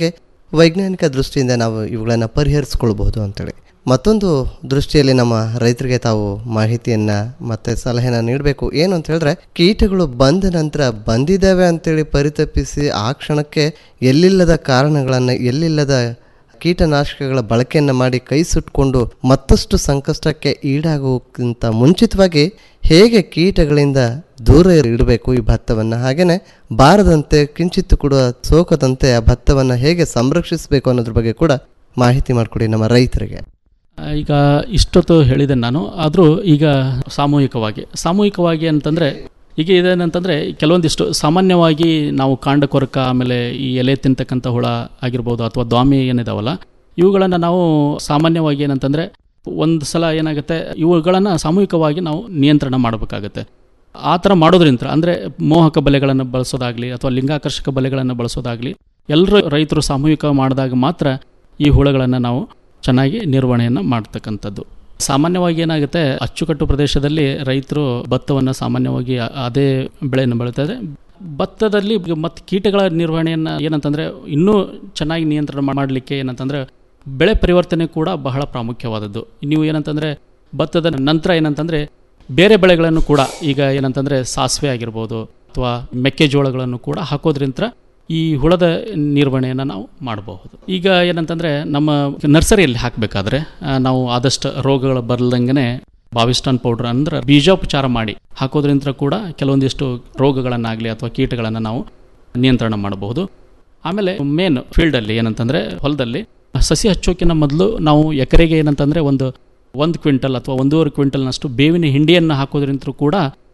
ವೈಜ್ಞಾನಿಕ ದೃಷ್ಟಿಯಿಂದ ನಾವು ಇವುಗಳನ್ನು ಪರಿಹರಿಸ್ಕೊಳ್ಬಹುದು ಅಂತೇಳಿ ಮತ್ತೊಂದು ದೃಷ್ಟಿಯಲ್ಲಿ ನಮ್ಮ ರೈತರಿಗೆ ತಾವು ಮಾಹಿತಿಯನ್ನ ಮತ್ತೆ ಸಲಹೆನ ನೀಡಬೇಕು ಏನು ಅಂತ ಹೇಳಿದ್ರೆ ಕೀಟಗಳು ಬಂದ ನಂತರ ಬಂದಿದ್ದಾವೆ ಅಂತೇಳಿ ಪರಿತಪಿಸಿ ಆ ಕ್ಷಣಕ್ಕೆ ಎಲ್ಲಿಲ್ಲದ ಕಾರಣಗಳನ್ನು ಎಲ್ಲಿಲ್ಲದ ಕೀಟನಾಶಕಗಳ ಬಳಕೆಯನ್ನು ಮಾಡಿ ಕೈ ಸುಟ್ಕೊಂಡು ಮತ್ತಷ್ಟು ಸಂಕಷ್ಟಕ್ಕೆ ಈಡಾಗುವುದಕ್ಕಿಂತ ಮುಂಚಿತವಾಗಿ ಹೇಗೆ ಕೀಟಗಳಿಂದ ದೂರ ಇಡಬೇಕು ಈ ಭತ್ತವನ್ನು ಹಾಗೆಯೇ ಬಾರದಂತೆ ಕಿಂಚಿತ್ತು ಕೂಡ ಸೋಕದಂತೆ ಆ ಭತ್ತವನ್ನು ಹೇಗೆ ಸಂರಕ್ಷಿಸಬೇಕು ಅನ್ನೋದ್ರ ಬಗ್ಗೆ ಕೂಡ ಮಾಹಿತಿ ಮಾಡಿಕೊಡಿ ನಮ್ಮ ರೈತರಿಗೆ ಈಗ ಇಷ್ಟೊತ್ತು ಹೇಳಿದೆ ನಾನು ಆದರೂ ಈಗ ಸಾಮೂಹಿಕವಾಗಿ ಸಾಮೂಹಿಕವಾಗಿ ಅಂತಂದರೆ ಈಗ ಇದೇನಂತಂದರೆ ಕೆಲವೊಂದಿಷ್ಟು ಸಾಮಾನ್ಯವಾಗಿ ನಾವು ಕಾಂಡ ಕೊರಕ ಆಮೇಲೆ ಈ ಎಲೆ ತಿಂತಕ್ಕಂಥ ಹುಳ ಆಗಿರ್ಬೋದು ಅಥವಾ ದ್ವಾಮಿ ಏನಿದಾವಲ್ಲ ಇವುಗಳನ್ನು ನಾವು ಸಾಮಾನ್ಯವಾಗಿ ಏನಂತಂದರೆ ಒಂದು ಸಲ ಏನಾಗುತ್ತೆ ಇವುಗಳನ್ನು ಸಾಮೂಹಿಕವಾಗಿ ನಾವು ನಿಯಂತ್ರಣ ಮಾಡಬೇಕಾಗತ್ತೆ ಆ ಥರ ಮಾಡೋದ್ರಿಂದ ಅಂದರೆ ಮೋಹಕ ಬಲೆಗಳನ್ನು ಬಳಸೋದಾಗಲಿ ಅಥವಾ ಲಿಂಗಾಕರ್ಷಕ ಬಲೆಗಳನ್ನು ಬಳಸೋದಾಗಲಿ ಎಲ್ಲರೂ ರೈತರು ಸಾಮೂಹಿಕ ಮಾಡಿದಾಗ ಮಾತ್ರ ಈ ಹುಳುಗಳನ್ನು ನಾವು ಚೆನ್ನಾಗಿ ನಿರ್ವಹಣೆಯನ್ನು ಮಾಡ್ತಕ್ಕಂಥದ್ದು ಸಾಮಾನ್ಯವಾಗಿ ಏನಾಗುತ್ತೆ ಅಚ್ಚುಕಟ್ಟು ಪ್ರದೇಶದಲ್ಲಿ ರೈತರು ಭತ್ತವನ್ನು ಸಾಮಾನ್ಯವಾಗಿ ಅ- ಅದೇ ಬೆಳೆಯನ್ನು ಬೆಳೀತಾರೆ ಭತ್ತದಲ್ಲಿ ಮತ್ತು ಕೀಟಗಳ ನಿರ್ವಹಣೆಯನ್ನು ಏನಂತಂದರೆ ಇನ್ನೂ ಚೆನ್ನಾಗಿ ನಿಯಂತ್ರಣ ಮಾಡಲಿಕ್ಕೆ ಏನಂತಂದರೆ ಬೆಳೆ ಪರಿವರ್ತನೆ ಕೂಡ ಬಹಳ ಪ್ರಾಮುಖ್ಯವಾದದ್ದು ನೀವು ಏನಂತಂದರೆ ಭತ್ತದ ನಂತರ ಏನಂತಂದರೆ ಬೇರೆ ಬೆಳೆಗಳನ್ನು ಕೂಡ ಈಗ ಏನಂತಂದರೆ ಸಾಸಿವೆ ಆಗಿರ್ಬೋದು ಅಥವಾ ಮೆಕ್ಕೆಜೋಳಗಳನ್ನು ಕೂಡ ಹಾಕೋದ್ರಿಂದ ಈ ಹುಳದ ನಿರ್ವಹಣೆಯನ್ನು ನಾವು ಮಾಡಬಹುದು ಈಗ ಏನಂತಂದರೆ ನಮ್ಮ ನರ್ಸರಿಯಲ್ಲಿ ಹಾಕಬೇಕಾದ್ರೆ ನಾವು ಆದಷ್ಟು ರೋಗಗಳು ಬರದಂಗೆ ಬಾವಿಸ್ಟಾನ್ ಪೌಡ್ರ್ ಅಂದ್ರೆ ಬೀಜೋಪಚಾರ ಮಾಡಿ ಹಾಕೋದ್ರಿಂದ ಕೂಡ ಕೆಲವೊಂದಿಷ್ಟು ರೋಗಗಳನ್ನಾಗಲಿ ಅಥವಾ ಕೀಟಗಳನ್ನು ನಾವು ನಿಯಂತ್ರಣ ಮಾಡಬಹುದು ಆಮೇಲೆ ಮೇನ್ ಫೀಲ್ಡಲ್ಲಿ ಏನಂತಂದರೆ ಹೊಲದಲ್ಲಿ ಸಸಿ ಹಚ್ಚೋಕಿನ ಮೊದಲು ನಾವು ಎಕರೆಗೆ ಏನಂತಂದರೆ ಒಂದು ಒಂದು ಕ್ವಿಂಟಲ್ ಅಥವಾ ಒಂದೂವರೆ ಕ್ವಿಂಟಲ್ನಷ್ಟು ಬೇವಿನ ಹಿಂಡಿಯನ್ನು ಹಾಕೋದ್ರಿಂದ ಕೂಡ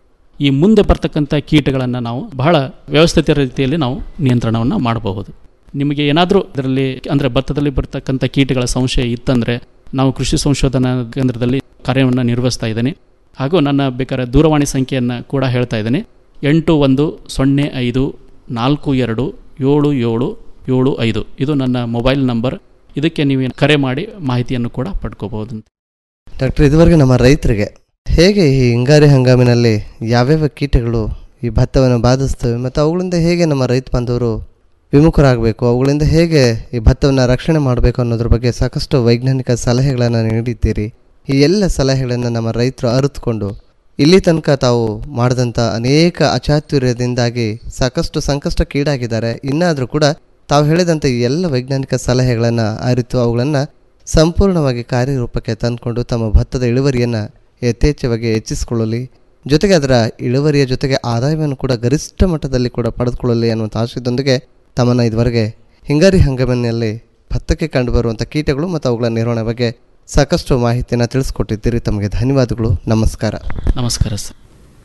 ಈ ಮುಂದೆ ಬರ್ತಕ್ಕಂಥ ಕೀಟಗಳನ್ನು ನಾವು ಬಹಳ ವ್ಯವಸ್ಥಿತ ರೀತಿಯಲ್ಲಿ ನಾವು ನಿಯಂತ್ರಣವನ್ನು ಮಾಡಬಹುದು ನಿಮಗೆ ಏನಾದರೂ ಇದರಲ್ಲಿ ಅಂದರೆ ಭತ್ತದಲ್ಲಿ ಬರ್ತಕ್ಕಂಥ ಕೀಟಗಳ ಸಂಶಯ ಇತ್ತಂದರೆ ನಾವು ಕೃಷಿ ಸಂಶೋಧನಾ ಕೇಂದ್ರದಲ್ಲಿ ಕಾರ್ಯವನ್ನು ನಿರ್ವಹಿಸ್ತಾ ಇದ್ದೇನೆ ಹಾಗೂ ನನ್ನ ಬೇಕಾದ್ರೆ ದೂರವಾಣಿ ಸಂಖ್ಯೆಯನ್ನು ಕೂಡ ಹೇಳ್ತಾ ಇದ್ದೇನೆ ಎಂಟು ಒಂದು ಸೊನ್ನೆ ಐದು ನಾಲ್ಕು ಎರಡು ಏಳು ಏಳು ಏಳು ಐದು ಇದು ನನ್ನ ಮೊಬೈಲ್ ನಂಬರ್ ಇದಕ್ಕೆ ನೀವು ಕರೆ ಮಾಡಿ ಮಾಹಿತಿಯನ್ನು ಕೂಡ ಪಡ್ಕೋಬಹುದು ಡಾಕ್ಟರ್ ಇದುವರೆಗೆ ನಮ್ಮ ರೈತರಿಗೆ ಹೇಗೆ ಈ ಹಿಂಗಾರಿ ಹಂಗಾಮಿನಲ್ಲಿ ಯಾವ್ಯಾವ ಕೀಟಗಳು ಈ ಭತ್ತವನ್ನು ಬಾಧಿಸ್ತವೆ ಮತ್ತು ಅವುಗಳಿಂದ ಹೇಗೆ ನಮ್ಮ ರೈತ ಬಾಂಧವರು ವಿಮುಖರಾಗಬೇಕು ಅವುಗಳಿಂದ ಹೇಗೆ ಈ ಭತ್ತವನ್ನು ರಕ್ಷಣೆ ಮಾಡಬೇಕು ಅನ್ನೋದ್ರ ಬಗ್ಗೆ ಸಾಕಷ್ಟು ವೈಜ್ಞಾನಿಕ ಸಲಹೆಗಳನ್ನು ನೀಡಿದ್ದೀರಿ ಈ ಎಲ್ಲ ಸಲಹೆಗಳನ್ನು ನಮ್ಮ ರೈತರು ಅರಿತುಕೊಂಡು ಇಲ್ಲಿ ತನಕ ತಾವು ಮಾಡಿದಂಥ ಅನೇಕ ಅಚಾತುರ್ಯದಿಂದಾಗಿ ಸಾಕಷ್ಟು ಸಂಕಷ್ಟಕ್ಕೀಡಾಗಿದ್ದಾರೆ ಇನ್ನಾದರೂ ಕೂಡ ತಾವು ಹೇಳಿದಂಥ ಈ ಎಲ್ಲ ವೈಜ್ಞಾನಿಕ ಸಲಹೆಗಳನ್ನು ಅರಿತು ಅವುಗಳನ್ನು ಸಂಪೂರ್ಣವಾಗಿ ಕಾರ್ಯರೂಪಕ್ಕೆ ತಂದುಕೊಂಡು ತಮ್ಮ ಭತ್ತದ ಇಳುವರಿಯನ್ನು ಯಥೇಚ್ಛವಾಗಿ ಹೆಚ್ಚಿಸಿಕೊಳ್ಳಲಿ ಜೊತೆಗೆ ಅದರ ಇಳುವರಿಯ ಜೊತೆಗೆ ಆದಾಯವನ್ನು ಕೂಡ ಗರಿಷ್ಠ ಮಟ್ಟದಲ್ಲಿ ಕೂಡ ಪಡೆದುಕೊಳ್ಳಲಿ ಅನ್ನುವಂಥ ಆಶಯದೊಂದಿಗೆ ತಮ್ಮನ್ನು ಇದುವರೆಗೆ ಹಿಂಗಾರಿ ಹಂಗಾಮಿನಲ್ಲಿ ಭತ್ತಕ್ಕೆ ಕಂಡುಬರುವಂಥ ಕೀಟಗಳು ಮತ್ತು ಅವುಗಳ ನಿರ್ವಹಣೆ ಬಗ್ಗೆ ಸಾಕಷ್ಟು ಮಾಹಿತಿಯನ್ನು ತಿಳಿಸ್ಕೊಟ್ಟಿದ್ದೀರಿ ತಮಗೆ ಧನ್ಯವಾದಗಳು ನಮಸ್ಕಾರ ನಮಸ್ಕಾರ ಸರ್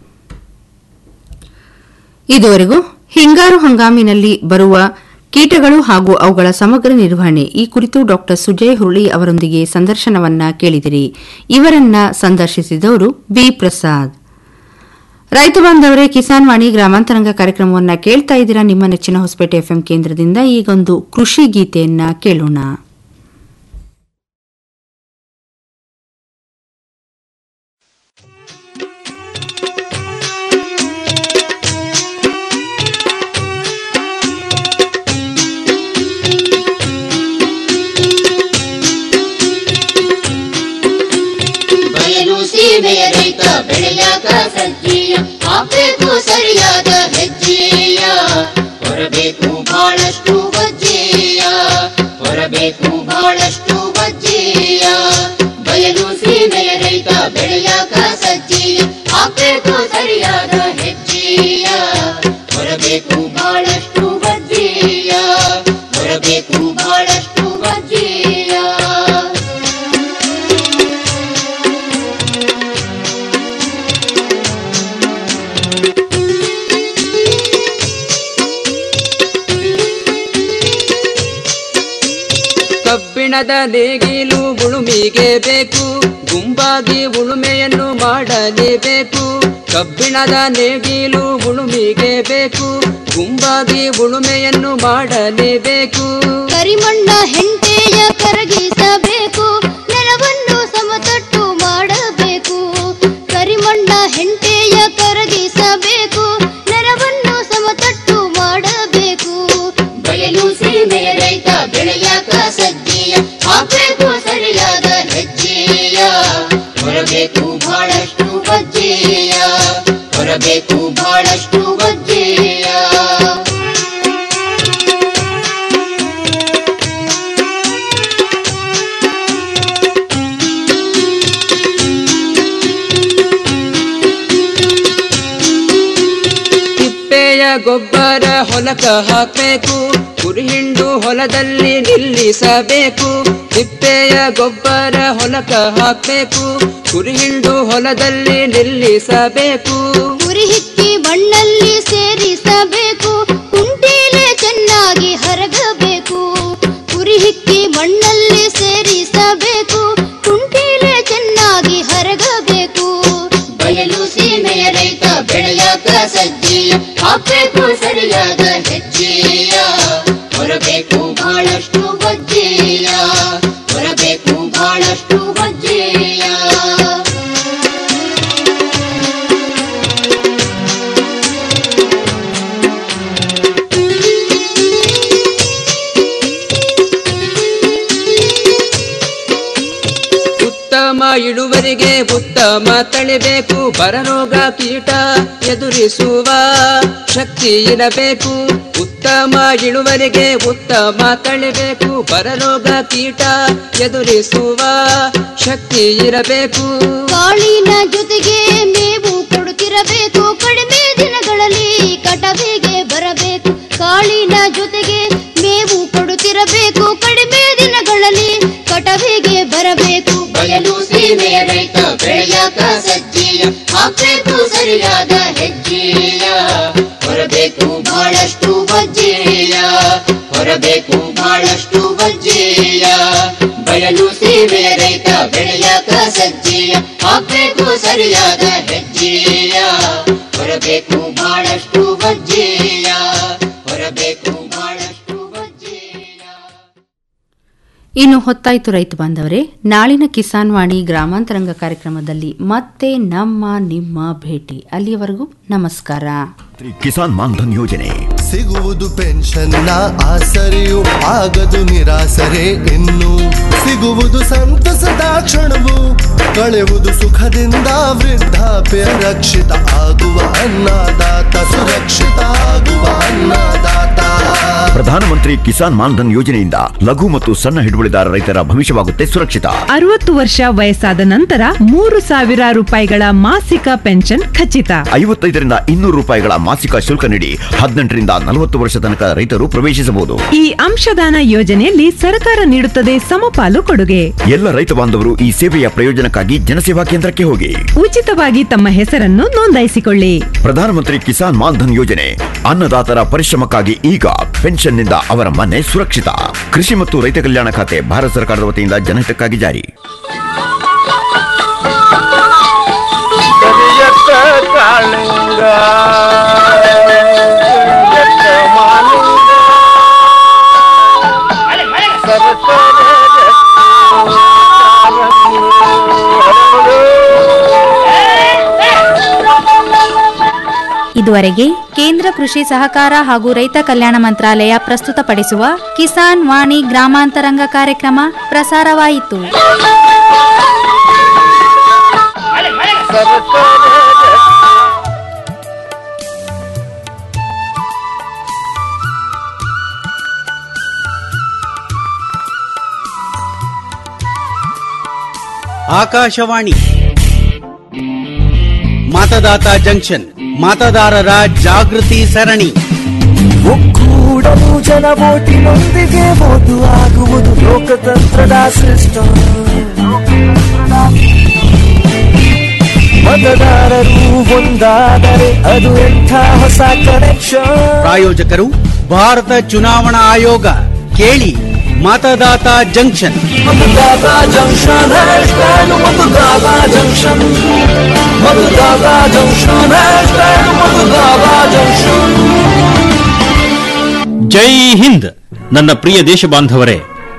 ಇದುವರೆಗೂ ಹಿಂಗಾರು ಹಂಗಾಮಿನಲ್ಲಿ ಬರುವ ಕೀಟಗಳು ಹಾಗೂ ಅವುಗಳ ಸಮಗ್ರ ನಿರ್ವಹಣೆ ಈ ಕುರಿತು ಡಾಕ್ಟರ್ ಸುಜಯ್ ಹುರುಳಿ ಅವರೊಂದಿಗೆ ಸಂದರ್ಶನವನ್ನ ಕೇಳಿದಿರಿ ಇವರನ್ನ ಸಂದರ್ಶಿಸಿದವರು ಬಿ ಪ್ರಸಾದ್ ರೈತ ಬಾಂಧವರೇ ಕಿಸಾನ್ ವಾಣಿ ಗ್ರಾಮಾಂತರಂಗ ಕಾರ್ಯಕ್ರಮವನ್ನ ಕೇಳ್ತಾ ಇದ್ದೀರಾ ನಿಮ್ಮ ನೆಚ್ಚಿನ ಹೊಸಪೇಟೆ ಎಫ್ಎಂ ಕೇಂದ್ರದಿಂದ ಈಗೊಂದು ಕೃಷಿ ಗೀತೆಯನ್ನ ಕೇಳೋಣ ಬಯಲು ಸೀಮೆಯ ರೈತ ಬೆಳೆಯಾಗ ಸಜ್ಜೀಯ ಹಾಕ್ಬೇಕು ಸರಿಯಾದ ಹೆಜ್ಜೆಯ ಹೊರಬೇಕು ಬಹಳಷ್ಟು ಬಜ್ಜೆಯ ಹೊರಬೇಕು ಬಹಳಷ್ಟು ಬಜ್ಜೆಯ ಬಯಲು ಸೀಮೆಯ ರೈತ ಬೆಳೆಯಾಗ ಸಜ್ಜೀಯ ಹಾಕ್ಬೇಕು ಸರಿಯಾದ ಹೆಜ್ಜೆಯ ಹೊರಬೇಕು ಬಹಳಷ್ಟು ಬಜ್ಜೆಯ ಹೊರಬೇಕು ಬಹಳಷ್ಟು ಬಜ್ಜೆಯ ಕಬ್ಬಿಣದ ನೇಗಿಲು ಉಳುಮಿಗೆ ಬೇಕು ಗುಂಪಾಗಿ ಉಳುಮೆಯನ್ನು ಮಾಡಲೇಬೇಕು ಕಬ್ಬಿಣದ ನೇಗಿಲು ಉಳುಮಿಗೆ ಬೇಕು ಗುಂಪಾಗಿ ಉಳುಮೆಯನ್ನು ಮಾಡಲೇಬೇಕು ಕರಿಮಣ್ಣ ಹೆಂಟೆಯ ಕರಗಿಸಬೇಕು ನೆಲವನ್ನು ಸಮತಟ್ಟು ಮಾಡಬೇಕು ಕರಿಮಣ್ಣ ಹೆಂಟೆಯ ಕರಗಿಸಬೇಕು ನೆಲವನ್ನು ಸಮತಟ್ಟು ಮಾಡಬೇಕು ಬಯಲು ಸೀಮೆಯ ರೈತ ಬೆಳೆಯ ಹೊರಬೇಕು ಬಹಳಷ್ಟು ವಜ್ಜೆಯ ಹೊರಬೇಕು ಬಹಳಷ್ಟು ವಜ್ಜೆಯ ತಿಪ್ಪೆಯ ಗೊಬ್ಬರ ಹೊಲಕ ಹಾಕಬೇಕು ಕುರಿಹಿಂಡು ಹೊಲದಲ್ಲಿ ನಿಲ್ಲಿಸಬೇಕು ತಿಪ್ಪೆಯ ಗೊಬ್ಬರ ಹೊಲಕ ಹಾಕಬೇಕು ಕುರಿಹಿಂಡು ಹೊಲದಲ್ಲಿ ನಿಲ್ಲಿಸಬೇಕು ಉರಿ ಹಿಕ್ಕಿ ಮಣ್ಣಲ್ಲಿ ಸೇರಿಸಬೇಕು ಕುಂಟೀಲೆ ಚೆನ್ನಾಗಿ ಹರಗಬೇಕು ಉರಿ ಹಿಕ್ಕಿ ಮಣ್ಣಲ್ಲಿ ಸೇರಿಸಬೇಕು ಕುಂಟೀಲೆ ಚೆನ್ನಾಗಿ ಹರಗಬೇಕು ಬಯಲು ಸೀಮೆಯ ರೈತ ಬೆಳೆಯಾಕ ಸಜ್ಜೆಯ ಹಾಕಬೇಕು ಸರಿಯಾದ ಹೆಜ್ಜೆಯ ಹೊರಬೇಕು ಬಹಳಷ್ಟು ವಜ್ಜೆಯ ಹೊರಬೇಕು ಬಹಳಷ್ಟು ವಜ್ಜೆಯ ಉತ್ತಮ ಇಳುವರಿಗೆ ಉತ್ತಮ ತಳಿಬೇಕು ಬರರೋಗ ಕೀಟ ಎದುರಿಸುವ ಶಕ್ತಿ ಇರಬೇಕು ಉತ್ತಮ ಇಳುವರಿಗೆ ಉತ್ತಮ ತಳಿಬೇಕು ಬರರೋಗ ಕೀಟ ಎದುರಿಸುವ ಶಕ್ತಿ ಇರಬೇಕು ಕಾಳಿನ ಜೊತೆಗೆ ಮೇವು ಕೊಡುತ್ತಿರಬೇಕು ಕಡಿಮೆ ದಿನಗಳಲ್ಲಿ ಕಟವಿಗೆ ಬರಬೇಕು ಕಾಳಿನ ಜೊತೆಗೆ ಮೇವು ಕೊಡುತ್ತಿರಬೇಕು ಕಡಿಮೆ ದಿನಗಳಲ್ಲಿ ಕಟವಿಗೆ ಬರಬೇಕು ಬಯಲು ಸೀಮೆಯ ರೈತ ಬೆಳೆಯಾಕ ಸಜ್ಜೆಯ ಹಾಕಬೇಕು ಸರಿಯಾದ ಹೆಜ್ಜೆಯ ಹೊರಬೇಕು ಬಹಳಷ್ಟು ವಜ್ಜೆಯ ಹೊರಬೇಕು ಬಹಳಷ್ಟು ವಜ್ಜೆಯ ಬಯಲು ಸೀಮೆಯ ರೈತ ಬೆಳೆಯಾಕ ಸಜ್ಜೆಯ ಹಾಕಬೇಕು ಸರಿಯಾದ ಹೆಜ್ಜೆಯ ಹೊರಬೇಕು ಬಹಳಷ್ಟು ವಜ್ಜೆಯ ಹೊರಬೇಕು ಬಹಳಷ್ಟು ಇನ್ನು ಹೊತ್ತಾಯ್ತು ರೈತ ಬಾಂಧವರೇ ನಾಳಿನ ಕಿಸಾನ್ ವಾಣಿ ಗ್ರಾಮಾಂತರಂಗ ಕಾರ್ಯಕ್ರಮದಲ್ಲಿ ಮತ್ತೆ ನಮ್ಮ ನಿಮ್ಮ ಭೇಟಿ ಅಲ್ಲಿಯವರೆಗೂ ನಮಸ್ಕಾರ ಕಿಸಾನ್ ಮಾನ್ಧನ್ ಯೋಜನೆ ಸಿಗುವುದು ಪೆನ್ಷನ್ನ ಆಸರೆಯು ಆಗದು ನಿರಾಸರೆ ಇನ್ನು ಸಿಗುವುದು ಸಂತಸದ ಕ್ಷಣವು ಕಳೆಯುವುದು ಸುಖದಿಂದ ವೃದ್ಧಾಪ್ಯ ರಕ್ಷಿತ ಆಗುವ ಅನ್ನದಾತ ಸುರಕ್ಷಿತ ಆಗುವ ಅನ್ನದಾತ ಪ್ರಧಾನಮಂತ್ರಿ ಕಿಸಾನ್ ಮಾನ್ಧನ್ ಯೋಜನೆಯಿಂದ ಲಘು ಮತ್ತು ಸಣ್ಣ ಹಿಡುವಳಿದಾರ ರೈತರ ಭವಿಷ್ಯವಾಗುತ್ತೆ ಸುರಕ್ಷಿತ ಅರವತ್ತು ವರ್ಷ ವಯಸ್ಸಾದ ನಂತರ ಮೂರು ಸಾವಿರ ರೂಪಾಯಿಗಳ ಮಾಸಿಕ ಪೆನ್ಷನ್ ಖಚಿತ ಐವತ್ತೈದರಿಂದ ಇನ್ನೂರು ರೂಪಾಯಿಗಳ ಮಾಸಿಕ ಶುಲ್ಕ ನೀಡಿ ಹದಿನೆಂಟರಿಂದ ನಲವತ್ತು ವರ್ಷ ತನಕ ರೈತರು ಪ್ರವೇಶಿಸಬಹುದು ಈ ಅಂಶದಾನ ಯೋಜನೆಯಲ್ಲಿ ಸರ್ಕಾರ ನೀಡುತ್ತದೆ ಸಮಪಾಲು ಕೊಡುಗೆ ಎಲ್ಲ ರೈತ ಬಾಂಧವರು ಈ ಸೇವೆಯ ಪ್ರಯೋಜನಕ್ಕಾಗಿ ಜನಸೇವಾ ಕೇಂದ್ರಕ್ಕೆ ಹೋಗಿ ಉಚಿತವಾಗಿ ತಮ್ಮ ಹೆಸರನ್ನು ನೋಂದಾಯಿಸಿಕೊಳ್ಳಿ ಪ್ರಧಾನಮಂತ್ರಿ ಕಿಸಾನ್ ಮಾನ್ಧನ್ ಯೋಜನೆ ಅನ್ನದಾತರ ಪರಿಶ್ರಮಕ್ಕಾಗಿ ಈಗ ಪೆನ್ಷನ್ನಿಂದ ಅವರ ಮನೆ ಸುರಕ್ಷಿತ ಕೃಷಿ ಮತ್ತು ರೈತ ಕಲ್ಯಾಣ ಖಾತೆ ಭಾರತ ಸರ್ಕಾರದ ವತಿಯಿಂದ ಜನಹಿತಕ್ಕಾಗಿ ಜಾರಿ ಕರಿಯತ್ತ ಕಾಳಿಂಗ ಕರಿಯತ್ತ ಮಾಲಿಂಗ ಸರಸರ ಇದುವರೆಗೆ ಕೇಂದ್ರ ಕೃಷಿ ಸಹಕಾರ ಹಾಗೂ ರೈತ ಕಲ್ಯಾಣ ಮಂತ್ರಾಲಯ ಪ್ರಸ್ತುತಪಡಿಸುವ ಕಿಸಾನ್ ವಾಣಿ ಗ್ರಾಮಾಂತರಂಗ ಕಾರ್ಯಕ್ರಮ ಪ್ರಸಾರವಾಯಿತು ಆಕಾಶವಾಣಿ ಮತದಾತ ಜಂಕ್ಷನ್ ಮತದಾರರ ಜಾಗೃತಿ ಸರಣಿ ಒಕ್ಕೂಡಲು ಜನ ಓಟಿನೊಂದಿಗೆ ಓಟು ಆಗುವುದು ಲೋಕತಂತ್ರದ ಸಿಸ್ಟಮ್ ಮತದಾರರು ಒಂದಾದರೆ ಅದು ಎಂಥ ಹೊಸ ಕನೆಕ್ಷನ್ ಪ್ರಾಯೋಜಕರು ಭಾರತ ಚುನಾವಣಾ ಆಯೋಗ ಕೇಳಿ ಮತದಾತ ಜಂಕ್ಷನ್ ಮತದಾತ ಜಂಕ್ಷನ್ ಹ್ಯಾಶ್ಟ್ಯಾಗ್ ಮತದಾತ ಜಂಕ್ಷನ್ ಮತದಾತ ಜಂಕ್ಷನ್ ಹ್ಯಾಶ್ಟ್ಯಾಗ್ ಮತದಾತ ಜಂಕ್ಷನ್ ಜೈ ಹಿಂದ್ ನನ್ನ ಪ್ರಿಯ ದೇಶ ಬಾಂಧವರೇ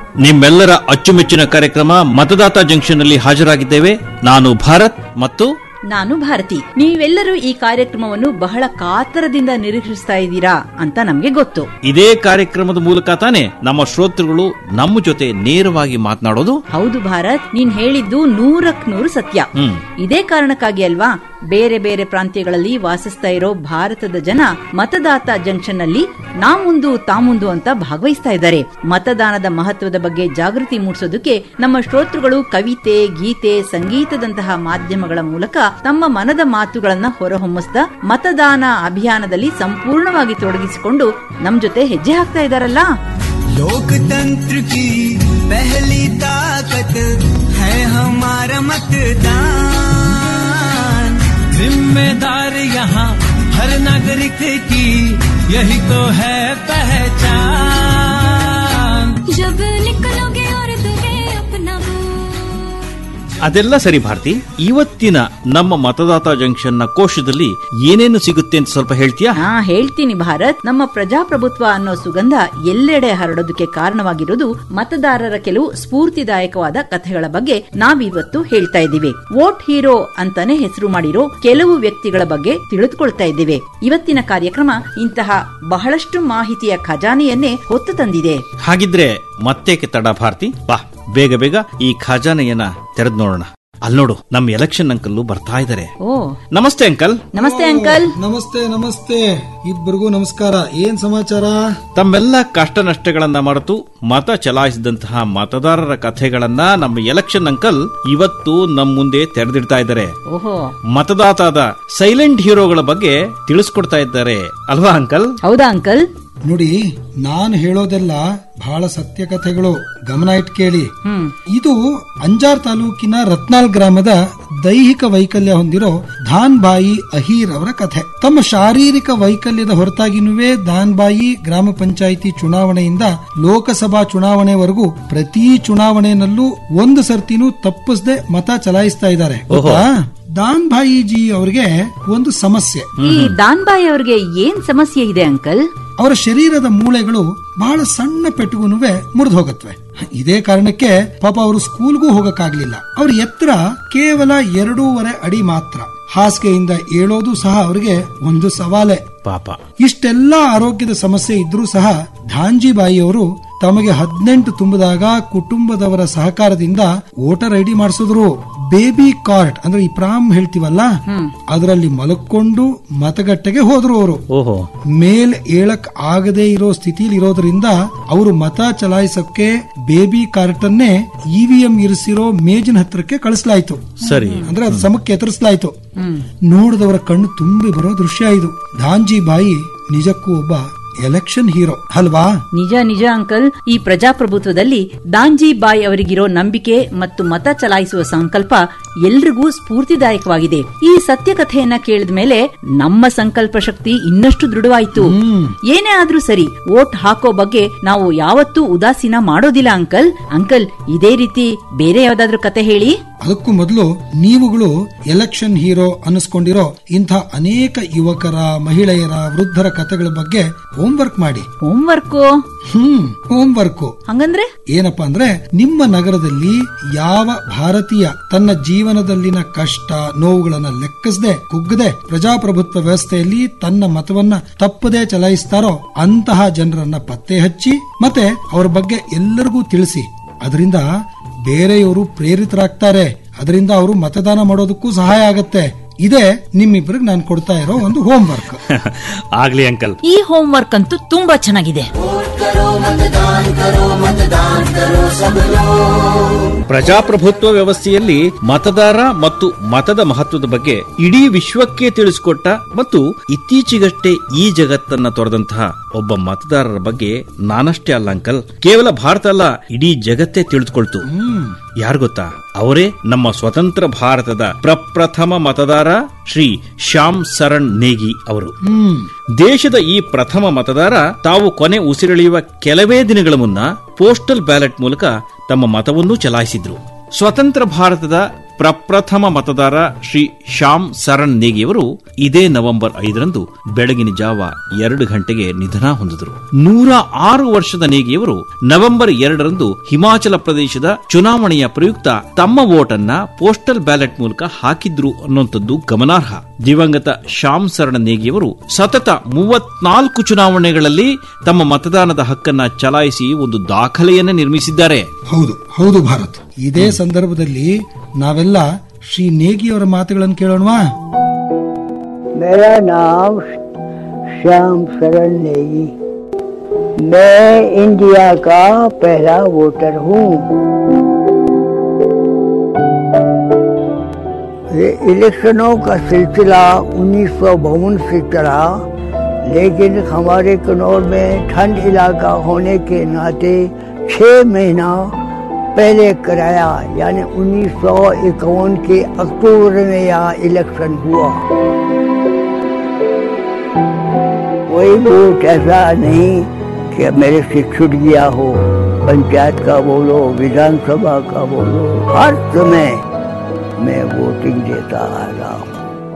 ನಿಮ್ಮೆಲ್ಲರ ಅಚ್ಚುಮೆಚ್ಚಿನ ಕಾರ್ಯಕ್ರಮ ಮತದಾತ ಜಂಕ್ಷನ್ನಲ್ಲಿ ಹಾಜರಾಗಿದ್ದೇವೆ ನಾನು ಭಾರತ್ ಮತ್ತು ನಾನು ಭಾರತಿ ನೀವೆಲ್ಲರೂ ಈ ಕಾರ್ಯಕ್ರಮವನ್ನು ಬಹಳ ಕಾತರದಿಂದ ನಿರೀಕ್ಷಿಸ್ತಾ ಇದ್ದೀರಾ ಅಂತ ನಮ್ಗೆ ಗೊತ್ತು ಇದೇ ಕಾರ್ಯಕ್ರಮದ ಮೂಲಕ ತಾನೇ ನಮ್ಮ ಶ್ರೋತೃಗಳು ನಮ್ಮ ಜೊತೆ ನೇರವಾಗಿ ಮಾತನಾಡೋದು ಹೌದು ಭಾರತ್ ನೀನ್ ಹೇಳಿದ್ದು ನೂರಕ್ ನೂರು ಸತ್ಯ ಹ್ಮ್ ಇದೇ ಕಾರಣಕ್ಕಾಗಿ ಅಲ್ವಾ ಬೇರೆ ಬೇರೆ ಪ್ರಾಂತ್ಯಗಳಲ್ಲಿ ವಾಸಿಸ್ತಾ ಇರೋ ಭಾರತದ ಜನ ಮತದಾತ ಜಂಕ್ಷನ್ ನಲ್ಲಿ ನಾ ಮುಂದು ತಾ ಮುಂದು ಅಂತ ಭಾಗವಹಿಸ್ತಾ ಇದ್ದಾರೆ ಮತದಾನದ ಮಹತ್ವದ ಬಗ್ಗೆ ಜಾಗೃತಿ ಮೂಡಿಸೋದಕ್ಕೆ ನಮ್ಮ ಶ್ರೋತೃಗಳು ಕವಿತೆ ಗೀತೆ ಸಂಗೀತದಂತಹ ಮಾಧ್ಯಮಗಳ ಮೂಲಕ ತಮ್ಮ ಮನದ ಮಾತುಗಳನ್ನ ಹೊರಹೊಮ್ಮಿಸ್ತಾ ಮತದಾನ ಅಭಿಯಾನದಲ್ಲಿ ಸಂಪೂರ್ಣವಾಗಿ ತೊಡಗಿಸಿಕೊಂಡು ನಮ್ ಜೊತೆ ಹೆಜ್ಜೆ ಹಾಕ್ತಾ ಇದಾರಲ್ಲ लोकतंत्र की पहली ताकत है हमारा मतदान जिम्मेदार यहाँ हर नागरिक की यही तो है पहचान जब निकलोगे और दोगे अपना ಅದೆಲ್ಲ ಸರಿ ಭಾರತಿ ಇವತ್ತಿನ ನಮ್ಮ ಮತದಾತ ಜಂಕ್ಷನ್ ನ ಕೋಶದಲ್ಲಿ ಏನೇನು ಸಿಗುತ್ತೆ ಅಂತ ಸ್ವಲ್ಪ ಹೇಳ್ತೀಯಾ ಹಾ ಹೇಳ್ತೀನಿ ಭಾರತ್ ನಮ್ಮ ಪ್ರಜಾಪ್ರಭುತ್ವ ಅನ್ನೋ ಸುಗಂಧ ಎಲ್ಲೆಡೆ ಹರಡೋದಕ್ಕೆ ಕಾರಣವಾಗಿರೋದು ಮತದಾರರ ಕೆಲವು ಸ್ಫೂರ್ತಿದಾಯಕವಾದ ಕಥೆಗಳ ಬಗ್ಗೆ ನಾವಿವತ್ತು ಹೇಳ್ತಾ ಇದ್ದೀವಿ ವೋಟ್ ಹೀರೋ ಅಂತಾನೆ ಹೆಸರು ಮಾಡಿರೋ ಕೆಲವು ವ್ಯಕ್ತಿಗಳ ಬಗ್ಗೆ ತಿಳಿದುಕೊಳ್ತಾ ಇದ್ದೇವೆ ಇವತ್ತಿನ ಕಾರ್ಯಕ್ರಮ ಇಂತಹ ಬಹಳಷ್ಟು ಮಾಹಿತಿಯ ಖಜಾನೆಯನ್ನೇ ಹೊತ್ತು ತಂದಿದೆ ಹಾಗಿದ್ರೆ ಮತ್ತೇಕೆ ತಡ ಭಾರತಿ ಬಾ ಬೇಗ ಬೇಗ ಈ ಖಜಾನೆಯನ್ನ ತೆರೆದು ನೋಡೋಣ ಅಲ್ಲಿ ನೋಡು ನಮ್ಮ ಎಲೆಕ್ಷನ್ ಅಂಕಲ್ ಬರ್ತಾ ಇದ್ದಾರೆ ಓ ನಮಸ್ತೆ ಅಂಕಲ್ ನಮಸ್ತೆ ಅಂಕಲ್ ನಮಸ್ತೆ ನಮಸ್ತೆ ಇಬ್ಬರಿಗೂ ನಮಸ್ಕಾರ ಏನ್ ಸಮಾಚಾರ ತಮ್ಮೆಲ್ಲ ಕಷ್ಟ ನಷ್ಟಗಳನ್ನ ಮರೆತು ಮತ ಚಲಾಯಿಸಿದಂತಹ ಮತದಾರರ ಕಥೆಗಳನ್ನ ನಮ್ಮ ಎಲೆಕ್ಷನ್ ಅಂಕಲ್ ಇವತ್ತು ನಮ್ಮ ಮುಂದೆ ತೆರೆದಿಡ್ತಾ ಇದ್ದಾರೆ ಓಹೋ ಮತದಾತಾದ ಸೈಲೆಂಟ್ ಹೀರೋಗಳ ಬಗ್ಗೆ ತಿಳಿಸ್ಕೊಡ್ತಾ ಇದ್ದಾರೆ ಅಲ್ವಾ ಅಂಕಲ್ ಹೌದಾ ಅಂಕಲ್ ನೋಡಿ ನಾನು ಹೇಳೋದೆಲ್ಲ ಬಹಳ ಸತ್ಯ ಕಥೆಗಳು ಗಮನ ಇಟ್ ಕೇಳಿ ಇದು ಅಂಜಾರ್ ತಾಲೂಕಿನ ರತ್ನಾಲ್ ಗ್ರಾಮದ ದೈಹಿಕ ವೈಕಲ್ಯ ಹೊಂದಿರೋ ಧಾನ್ ಬಾಯಿ ಅಹೀರ್ ಅವರ ಕಥೆ ತಮ್ಮ ಶಾರೀರಿಕ ವೈಕಲ್ಯದ ಹೊರತಾಗಿನುವೇ ಧಾನ್ ಬಾಯಿ ಗ್ರಾಮ ಪಂಚಾಯಿತಿ ಚುನಾವಣೆಯಿಂದ ಲೋಕಸಭಾ ಚುನಾವಣೆವರೆಗೂ ಪ್ರತಿ ಚುನಾವಣೆಯಲ್ಲೂ ಒಂದು ಸರ್ತಿನೂ ತಪ್ಪಿಸದೆ ಮತ ಚಲಾಯಿಸ್ತಾ ಇದ್ದಾರೆ ಗೊತ್ತಾ ದಾನ್ ಭಾಯಿಜಿ ಅವರಿಗೆ ಒಂದು ಸಮಸ್ಯೆ ಈ ದಾನ್ಬಾಯಿ ಅವ್ರಿಗೆ ಏನ್ ಸಮಸ್ಯೆ ಇದೆ ಅಂಕಲ್ ಅವರ ಶರೀರದ ಮೂಳೆಗಳು ಬಹಳ ಸಣ್ಣ ಪೆಟ್ಟುಗುನುವೆ ಮುರಿದು ಹೋಗತ್ವೆ ಇದೇ ಕಾರಣಕ್ಕೆ ಪಾಪ ಅವರು ಸ್ಕೂಲ್ಗೂ ಹೋಗಕ್ಕಾಗ್ಲಿಲ್ಲ ಅವ್ರ ಎತ್ತರ ಕೇವಲ ಎರಡೂವರೆ ಅಡಿ ಮಾತ್ರ ಹಾಸಿಗೆಯಿಂದ ಏಳೋದು ಸಹ ಅವರಿಗೆ ಒಂದು ಸವಾಲೆ ಪಾಪ ಇಷ್ಟೆಲ್ಲ ಆರೋಗ್ಯದ ಸಮಸ್ಯೆ ಇದ್ರೂ ಸಹ ಧಾಂಜಿ ಬಾಯಿಯವರು ತಮಗೆ ಹದಿನೆಂಟು ತುಂಬಿದಾಗ ಕುಟುಂಬದವರ ಸಹಕಾರದಿಂದ ವೋಟರ್ ಐಡಿ ಮಾಡಿಸಿದ್ರು ಬೇಬಿ ಕಾರ್ಟ್ ಅಂದ್ರೆ ಈ ಪ್ರಾಮ್ ಹೇಳ್ತೀವಲ್ಲ ಅದರಲ್ಲಿ ಮಲಕ್ಕೊಂಡು ಮತಗಟ್ಟೆಗೆ ಹೋದ್ರು ಅವರು ಓಹೋ ಮೇಲ್ ಏಳಕ್ ಆಗದೆ ಇರೋ ಸ್ಥಿತಿಲಿ ಇರೋದ್ರಿಂದ ಅವರು ಮತ ಚಲಾಯಿಸಕ್ಕೆ ಬೇಬಿ ಕಾರ್ಟ್ ಅನ್ನೇ ಇವಿಎಂ ಇರಿಸಿರೋ ಮೇಜಿನ ಹತ್ರಕ್ಕೆ ಕಳಿಸಲಾಯ್ತು ಸರಿ ಅಂದ್ರೆ ಅದು ಸಮಕ್ಕೆ ಎತ್ತರಿಸಲಾಯ್ತು ನೋಡಿದವರ ಕಣ್ಣು ತುಂಬಿ ಬರೋ ದೃಶ್ಯ ಇದು ಧಾಂಜಿ ಬಾಯಿ ನಿಜಕ್ಕೂ ಒಬ್ಬ ಎಲೆಕ್ಷನ್ ಹೀರೋ ಅಲ್ವಾ ನಿಜ ನಿಜ ಅಂಕಲ್ ಈ ಪ್ರಜಾಪ್ರಭುತ್ವದಲ್ಲಿ ದಾಂಜಿ ಬಾಯ್ ಅವರಿಗಿರೋ ನಂಬಿಕೆ ಮತ್ತು ಮತ ಚಲಾಯಿಸುವ ಸಂಕಲ್ಪ ಎಲ್ರಿಗೂ ಸ್ಫೂರ್ತಿದಾಯಕವಾಗಿದೆ ಈ ಸತ್ಯ ಕಥೆಯನ್ನ ಕೇಳಿದ ಮೇಲೆ ನಮ್ಮ ಸಂಕಲ್ಪ ಶಕ್ತಿ ಇನ್ನಷ್ಟು ದೃಢವಾಯಿತು ಏನೇ ಆದ್ರೂ ಸರಿ ವೋಟ್ ಹಾಕೋ ಬಗ್ಗೆ ನಾವು ಯಾವತ್ತೂ ಉದಾಸೀನ ಮಾಡೋದಿಲ್ಲ ಅಂಕಲ್ ಅಂಕಲ್ ಇದೇ ರೀತಿ ಬೇರೆ ಯಾವ್ದಾದ್ರು ಕತೆ ಹೇಳಿ ಅದಕ್ಕೂ ಮೊದಲು ನೀವುಗಳು ಎಲೆಕ್ಷನ್ ಹೀರೋ ಅನ್ನಿಸ್ಕೊಂಡಿರೋ ಇಂಥ ಅನೇಕ ಯುವಕರ ಮಹಿಳೆಯರ ವೃದ್ಧರ ಕಥೆಗಳ ಬಗ್ಗೆ ಹೋಂವರ್ಕ್ ಮಾಡಿ ಹೋಂವರ್ಕ್ ಹ್ಮ್ ಹೋಂವರ್ಕ್ ಹಂಗಂದ್ರೆ ಏನಪ್ಪಾ ಅಂದ್ರೆ ನಿಮ್ಮ ನಗರದಲ್ಲಿ ಯಾವ ಭಾರತೀಯ ತನ್ನ ಜೀವನದಲ್ಲಿನ ಕಷ್ಟ ನೋವುಗಳನ್ನ ಲೆಕ್ಕಿಸದೆ ಕುಗ್ಗದೆ ಪ್ರಜಾಪ್ರಭುತ್ವ ವ್ಯವಸ್ಥೆಯಲ್ಲಿ ತನ್ನ ಮತವನ್ನ ತಪ್ಪದೆ ಚಲಾಯಿಸ್ತಾರೋ ಅಂತಹ ಜನರನ್ನ ಪತ್ತೆ ಹಚ್ಚಿ ಮತ್ತೆ ಅವರ ಬಗ್ಗೆ ಎಲ್ಲರಿಗೂ ತಿಳಿಸಿ ಅದರಿಂದ ಬೇರೆಯವರು ಪ್ರೇರಿತರಾಗ್ತಾರೆ ಅದರಿಂದ ಅವರು ಮತದಾನ ಮಾಡೋದಕ್ಕೂ ಸಹಾಯ ಆಗತ್ತೆ ಇದೇ ನಿಮ್ಮಿಬ್ಬರಿಗೆ ನಾನು ಕೊಡ್ತಾ ಇರೋ ಒಂದು ಹೋಂವರ್ಕ್ ಆಗ್ಲಿ ಅಂಕಲ್ ಈ ಹೋಂವರ್ಕ್ ಅಂತೂ ತುಂಬಾ ಚೆನ್ನಾಗಿದೆ ಪ್ರಜಾಪ್ರಭುತ್ವ ವ್ಯವಸ್ಥೆಯಲ್ಲಿ ಮತದಾರ ಮತ್ತು ಮತದ ಮಹತ್ವದ ಬಗ್ಗೆ ಇಡೀ ವಿಶ್ವಕ್ಕೆ ತಿಳಿಸಿಕೊಟ್ಟ ಮತ್ತು ಇತ್ತೀಚೆಗಷ್ಟೇ ಈ ಜಗತ್ತನ್ನ ತೊರೆದಂತಹ ಒಬ್ಬ ಮತದಾರರ ಬಗ್ಗೆ ನಾನಷ್ಟೇ ಅಲ್ಲ ಅಂಕಲ್ ಕೇವಲ ಭಾರತ ಅಲ್ಲ ಇಡೀ ಜಗತ್ತೇ ತಿಳಿದುಕೊಳ್ತು ಯಾರು ಗೊತ್ತಾ ಅವರೇ ನಮ್ಮ ಸ್ವತಂತ್ರ ಭಾರತದ ಪ್ರಪ್ರಥಮ ಮತದಾರ ಶ್ರೀ ಶ್ಯಾಮ್ ಸರಣ್ ನೇಗಿ ಅವರು ಹ್ಮ್ ದೇಶದ ಈ ಪ್ರಥಮ ಮತದಾರ ತಾವು ಕೊನೆ ಉಸಿರೆಳೆಯುವ ಕೆಲವೇ ದಿನಗಳ ಮುನ್ನ ಪೋಸ್ಟಲ್ ಬ್ಯಾಲೆಟ್ ಮೂಲಕ ತಮ್ಮ ಮತವನ್ನು ಚಲಾಯಿಸಿದ್ರು ಸ್ವತಂತ್ರ ಭಾರತದ ಪ್ರಪ್ರಥಮ ಮತದಾರ ಶ್ರೀ ಶ್ಯಾಮ್ ಸರಣ್ ನೇಗಿಯವರು ಇದೇ ನವೆಂಬರ್ ಐದರಂದು ಬೆಳಗಿನ ಜಾವ ಎರಡು ಗಂಟೆಗೆ ನಿಧನ ಹೊಂದಿದರು ನೂರ ಆರು ವರ್ಷದ ನೇಗಿಯವರು ನವೆಂಬರ್ ಎರಡರಂದು ಹಿಮಾಚಲ ಪ್ರದೇಶದ ಚುನಾವಣೆಯ ಪ್ರಯುಕ್ತ ತಮ್ಮ ವೋಟ್ ಅನ್ನ ಪೋಸ್ಟಲ್ ಬ್ಯಾಲೆಟ್ ಮೂಲಕ ಹಾಕಿದ್ರು ಅನ್ನುವಂಥದ್ದು ಗಮನಾರ್ಹ ದಿವಂಗತ ಶ್ಯಾಮ್ ಸರಣ ನೇಗಿಯವರು ಸತತ ಮೂವತ್ನಾಲ್ಕು ಚುನಾವಣೆಗಳಲ್ಲಿ ತಮ್ಮ ಮತದಾನದ ಹಕ್ಕನ್ನ ಚಲಾಯಿಸಿ ಒಂದು ದಾಖಲೆಯನ್ನೇ ನಿರ್ಮಿಸಿದ್ದಾರೆ ಹೌದು ಹೌದು ಭಾರತ್ ಇದೇ ಸಂದರ್ಭದಲ್ಲಿ ನಾವೆಲ್ಲ ಶ್ರೀ ನೇಗಿಯವರ ಮಾತುಗಳನ್ನು ಕೇಳೋಣವಾ मेरा नाम श्याम शरण नेगी मैं इंडिया का पहला वोटर हूँ ये इलेक्शनों का सिलसिला उन्नीस सौ बावन से चला लेकिन हमारे कन्नौर में ठंड इलाका होने के नाते छः महीना पहले कराया यानी उन्नीस सौ इक्यावन के अक्टूबर में यहाँ इलेक्शन हुआ कोई वोट ऐसा नहीं कि मेरे से छूट गया हो पंचायत का बोलो विधानसभा का बोलो हर समय मैं वोटिंग देता आ रहा हूँ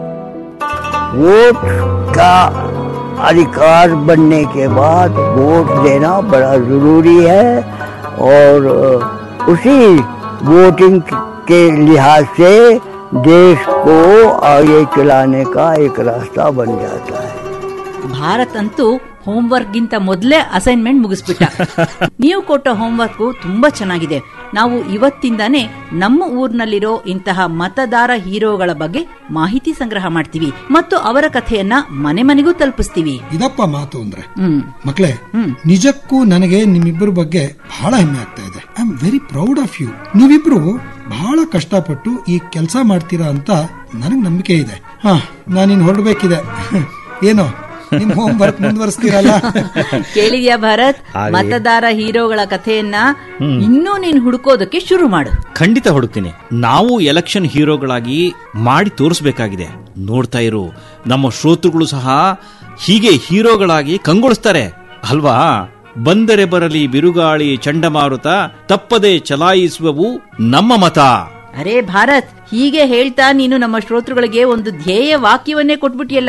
वोट का अधिकार बनने के बाद वोट देना बड़ा जरूरी है और उसी वोटिंग के लिहाज से देश को आगे चलाने का एक रास्ता बन जाता है ಭಾರತ್ ಅಂತೂ ಹೋಮ್ವರ್ಕ್ ಗಿಂತ ಮೊದಲೇ ಅಸೈನ್ಮೆಂಟ್ ಮುಗಿಸ್ಬಿಟ್ಟ ನೀವು ಕೊಟ್ಟ ಹೋಮ್ವರ್ಕ್ ತುಂಬಾ ಚೆನ್ನಾಗಿದೆ ನಾವು ಇವತ್ತಿಂದಾನೇ ನಮ್ಮ ಊರ್ನಲ್ಲಿರೋ ಇಂತಹ ಮತದಾರ ಹೀರೋಗಳ ಬಗ್ಗೆ ಮಾಹಿತಿ ಸಂಗ್ರಹ ಮಾಡ್ತೀವಿ ಮತ್ತು ಅವರ ಕಥೆಯನ್ನ ಮನೆ ಮನೆಗೂ ತಲುಪಿಸ್ತೀವಿ ಇದಪ್ಪ ಮಾತು ಅಂದ್ರೆ ಹ್ಮ್ ಮಕ್ಕಳೇ ನಿಜಕ್ಕೂ ನನಗೆ ನಿಮ್ಮಿಬ್ಬರ ಬಗ್ಗೆ ಬಹಳ ಹೆಮ್ಮೆ ಆಗ್ತಾ ಇದೆ I am very proud of you ನೀವಿಬ್ರು ಬಹಳ ಕಷ್ಟಪಟ್ಟು ಈ ಕೆಲಸ ಮಾಡ್ತೀರಾ ಅಂತ ನನಗ್ ನಂಬಿಕೆ ಇದೆ ಹಾ ನಾನಿನ್ ಹೊರಡ್ಬೇಕಿದೆ ಏನೋ ನಿಮ್ ಹೋಮ್ ವರ್ಕ್ ಮುಂದುವರಿಸ್ತೀರಲ್ಲ ಕೇಳಿದ್ಯಾ ಭಾರತ್ ಹಾಗೆ. ಮತದಾರ ಹೀರೋಗಳ ಕಥೆಯನ್ನ ಹ್ಮ್. ಇನ್ನೂ ನೀನ್ ಹುಡುಕೋದಕ್ಕೆ ಶುರು ಮಾಡು ಖಂಡಿತ ಹುಡುಕ್ತೀನಿ ನಾವು ಎಲೆಕ್ಷನ್ ಹೀರೋಗಳಾಗಿ ಮಾಡಿ ತೋರಿಸಬೇಕಾಗಿದೆ ನೋಡ್ತಾ ಇರು ನಮ್ಮ ಶ್ರೋತೃಗಳು ಸಹ ಹೀಗೆ ಹೀರೋಗಳಾಗಿ ಕಂಗೊಳಿಸ್ತಾರೆ ಅಲ್ವಾ ಬಂದರೆ ಬರಲಿ ಬಿರುಗಾಳಿ ಚಂಡಮಾರುತ ತಪ್ಪದೆ ಚಲಾಯಿಸುವವು ನಮ್ಮ ಮತ ಅರೇ ಭಾರತ್ ಹೀಗೆ ಹೇಳ್ತಾ ನೀನು ನಮ್ಮ ಶ್ರೋತೃಗಳಿಗೆ ಒಂದು ಧ್ಯೇಯ ವಾಕ್ಯವನ್ನೇ ಕೊಟ್ಬಿಟ್ಟಿಯಲ್ಲ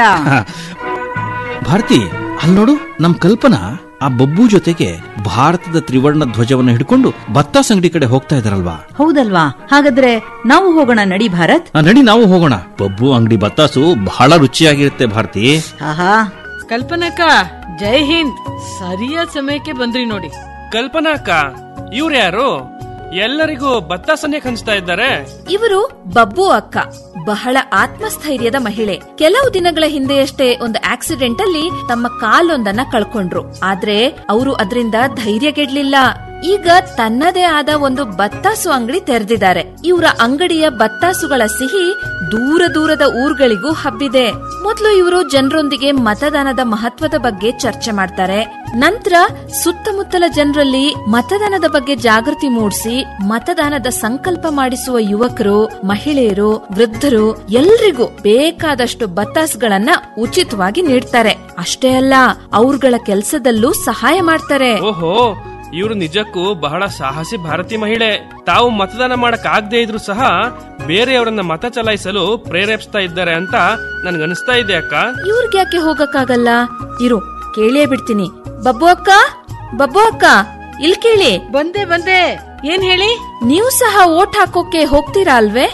ಭಾರತಿ ಅಲ್ಲಿ ನೋಡು ನಮ್ ಕಲ್ಪನಾ ಆ ಬಬ್ಬು ಜೊತೆಗೆ ಭಾರತದ ತ್ರಿವರ್ಣ ಧ್ವಜವನ್ನು ಹಿಡ್ಕೊಂಡು ಭತ್ತ ಸಂಗಡಿ ಕಡೆ ಹೋಗ್ತಾ ಇದಾರಲ್ವಾ ಹೌದಲ್ವಾ ಹಾಗಾದ್ರೆ ನಾವು ಹೋಗೋಣ ನಡಿ ಭಾರತ್ ಆ, ನಡಿ ನಾವು ಹೋಗೋಣ ಬಬ್ಬು ಅಂಗಡಿ ಬತ್ತಾಸು ಬಹಳ ರುಚಿಯಾಗಿರುತ್ತೆ ಭಾರತಿ ಆಹಾ ಕಲ್ಪನಕ್ಕ ಜೈ ಹಿಂದ್ ಸರಿಯಾದ ಸಮಯಕ್ಕೆ ಬಂದ್ರಿ ನೋಡಿ ಕಲ್ಪನಾ ಅಕ್ಕ ಇವ್ರು ಯಾರು ಎಲ್ಲರಿಗೂ ಭತ್ತ ಸನ್ಯಕ್ ಹಂಚ್ತಾ ಇದ್ದಾರೆ ಇವರು ಬಬ್ಬು ಅಕ್ಕ ಬಹಳ ಆತ್ಮಸ್ಥೈರ್ಯದ ಮಹಿಳೆ ಕೆಲವು ದಿನಗಳ ಹಿಂದೆಯಷ್ಟೇ ಒಂದು ಆಕ್ಸಿಡೆಂಟ್ ಅಲ್ಲಿ ತಮ್ಮ ಕಾಲೊಂದನ್ನ ಕಳ್ಕೊಂಡ್ರು ಆದ್ರೆ ಅವರು ಅದರಿಂದ ಧೈರ್ಯಗೆಡ್ಲಿಲ್ಲ ಈಗ ತನ್ನದೇ ಆದ ಒಂದು ಬತ್ತಾಸು ಅಂಗಡಿ ತೆರೆದಿದ್ದಾರೆ ಇವರ ಅಂಗಡಿಯ ಬತ್ತಾಸುಗಳ ಸಿಹಿ ದೂರ ದೂರದ ಊರುಗಳಿಗೂ ಹಬ್ಬಿದೆ ಮೊದಲು ಇವರು ಜನರೊಂದಿಗೆ ಮತದಾನದ ಮಹತ್ವದ ಬಗ್ಗೆ ಚರ್ಚೆ ಮಾಡ್ತಾರೆ ನಂತರ ಸುತ್ತಮುತ್ತಲ ಜನರಲ್ಲಿ ಮತದಾನದ ಬಗ್ಗೆ ಜಾಗೃತಿ ಮೂಡಿಸಿ ಮತದಾನದ ಸಂಕಲ್ಪ ಮಾಡಿಸುವ ಯುವಕರು ಮಹಿಳೆಯರು ವೃದ್ಧರು ಎಲ್ರಿಗೂ ಬೇಕಾದಷ್ಟು ಬತ್ತಾಸ್ಗಳನ್ನ ಉಚಿತವಾಗಿ ನೀಡ್ತಾರೆ ಅಷ್ಟೇ ಅಲ್ಲ ಅವ್ರಗಳ ಕೆಲಸದಲ್ಲೂ ಸಹಾಯ ಮಾಡ್ತಾರೆ ಓಹೋ ಇವರು ನಿಜಕ್ಕೂ ಬಹಳ ಸಾಹಸಿ ಭಾರತೀಯ ಮಹಿಳೆ ತಾವು ಮತದಾನ ಮಾಡಕ್ ಆಗದೆ ಇದ್ರು ಸಹ ಬೇರೆಯವರನ್ನ ಮತ ಚಲಾಯಿಸಲು ಪ್ರೇರೇಪಿಸ್ತಾ ಇದ್ದಾರೆ ಅಂತ ನನ್ಗನ್ಸ್ತಾ ಇದೆ ಅಕ್ಕ ಇವ್ರಿಗೆ ಯಾಕೆ ಹೋಗಕ್ಕಾಗಲ್ಲ ಇರು ಕೇಳೇ ಬಿಡ್ತೀನಿ ಬಬ್ಬು ಅಕ್ಕ ಬಬ್ಬು ಅಕ್ಕ ಇಲ್ ಕೇಳಿ ಬಂದೆ ಬಂದೆ ಏನ್ ಹೇಳಿ ನೀವು ಸಹ ಓಟ್ ಹಾಕೋಕೆ ಹೋಗ್ತೀರಾ ಅಲ್ವೇ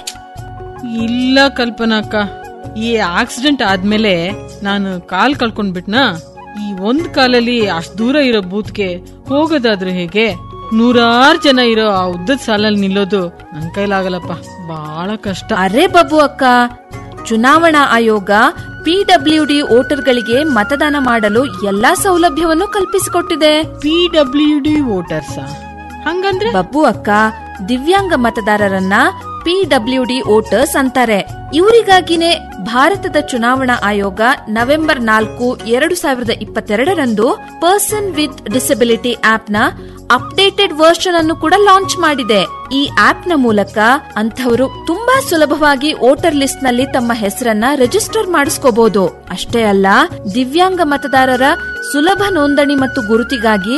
ಇಲ್ಲ ಕಲ್ಪನಾಕ್ಕ ಈ ಆಕ್ಸಿಡೆಂಟ್ ಆದ್ಮೇಲೆ ನಾನು ಕಾಲ್ ಕಳ್ಕೊಂಡ್ಬಿಟ್ನಾ ಈ ಒಂದ್ ಕಾಲಲ್ಲಿ ಅಷ್ಟ್ ದೂರ ಇರೋ ಬೂತ್ಗೆ ಹೋಗೋದಾದ್ರೆ ಹೇಗೆ ನೂರಾರು ಜನ ಇರೋ ಆ ಉದ್ದದ ಸಾಲಲ್ಲಿ ನಿಲ್ಲೋದು ನನ್ ಕೈಲಾಗಲ್ಲಪ್ಪ ಬಹಳ ಕಷ್ಟ ಅರೆ ಬಬ್ಬು ಅಕ್ಕ ಚುನಾವಣಾ ಆಯೋಗ ಪಿಡಬ್ಲ್ಯೂಡಿ ವೋಟರ್ಗಳಿಗೆ ಮತದಾನ ಮಾಡಲು ಎಲ್ಲಾ ಸೌಲಭ್ಯವನ್ನು ಕಲ್ಪಿಸಿಕೊಟ್ಟಿದೆ ಪಿಡಬ್ಲ್ಯೂಡಿ ವೋಟರ್ಸ್ ಹಂಗಂದ್ರೆ ಬಬ್ಬು ಅಕ್ಕ ದಿವ್ಯಾಂಗ ಮತದಾರರನ್ನ ಪಿಡಬ್ಲ್ಯೂಡಿ ವೋಟರ್ಸ್ ಅಂತಾರೆ ಇವರಿಗಾಗಿನೇ ಭಾರತದ ಚುನಾವಣಾ ಆಯೋಗ ನವೆಂಬರ್ ನಾಲ್ಕು ಎರಡು ಸಾವಿರದ ಇಪ್ಪತ್ತೆರಡರಂದು ಪರ್ಸನ್ ವಿತ್ ಡಿಸಬಿಲಿಟಿ ಆಪ್ನ ಅಪ್ಡೇಟೆಡ್ ವರ್ಷನ್ ಅನ್ನು ಕೂಡ ಲಾಂಚ್ ಮಾಡಿದೆ ಈ ಆಪ್ ನ ಮೂಲಕ ಅಂಥವರು ತುಂಬಾ ಸುಲಭವಾಗಿ ವೋಟರ್ ಲಿಸ್ಟ್ ನಲ್ಲಿ ತಮ್ಮ ಹೆಸರನ್ನ ರಿಜಿಸ್ಟರ್ ಮಾಡಿಸ್ಕೋಬಹುದು ಅಷ್ಟೇ ಅಲ್ಲ ದಿವ್ಯಾಂಗ ಮತದಾರರ ಸುಲಭ ನೋಂದಣಿ ಮತ್ತು ಗುರುತಿಗಾಗಿ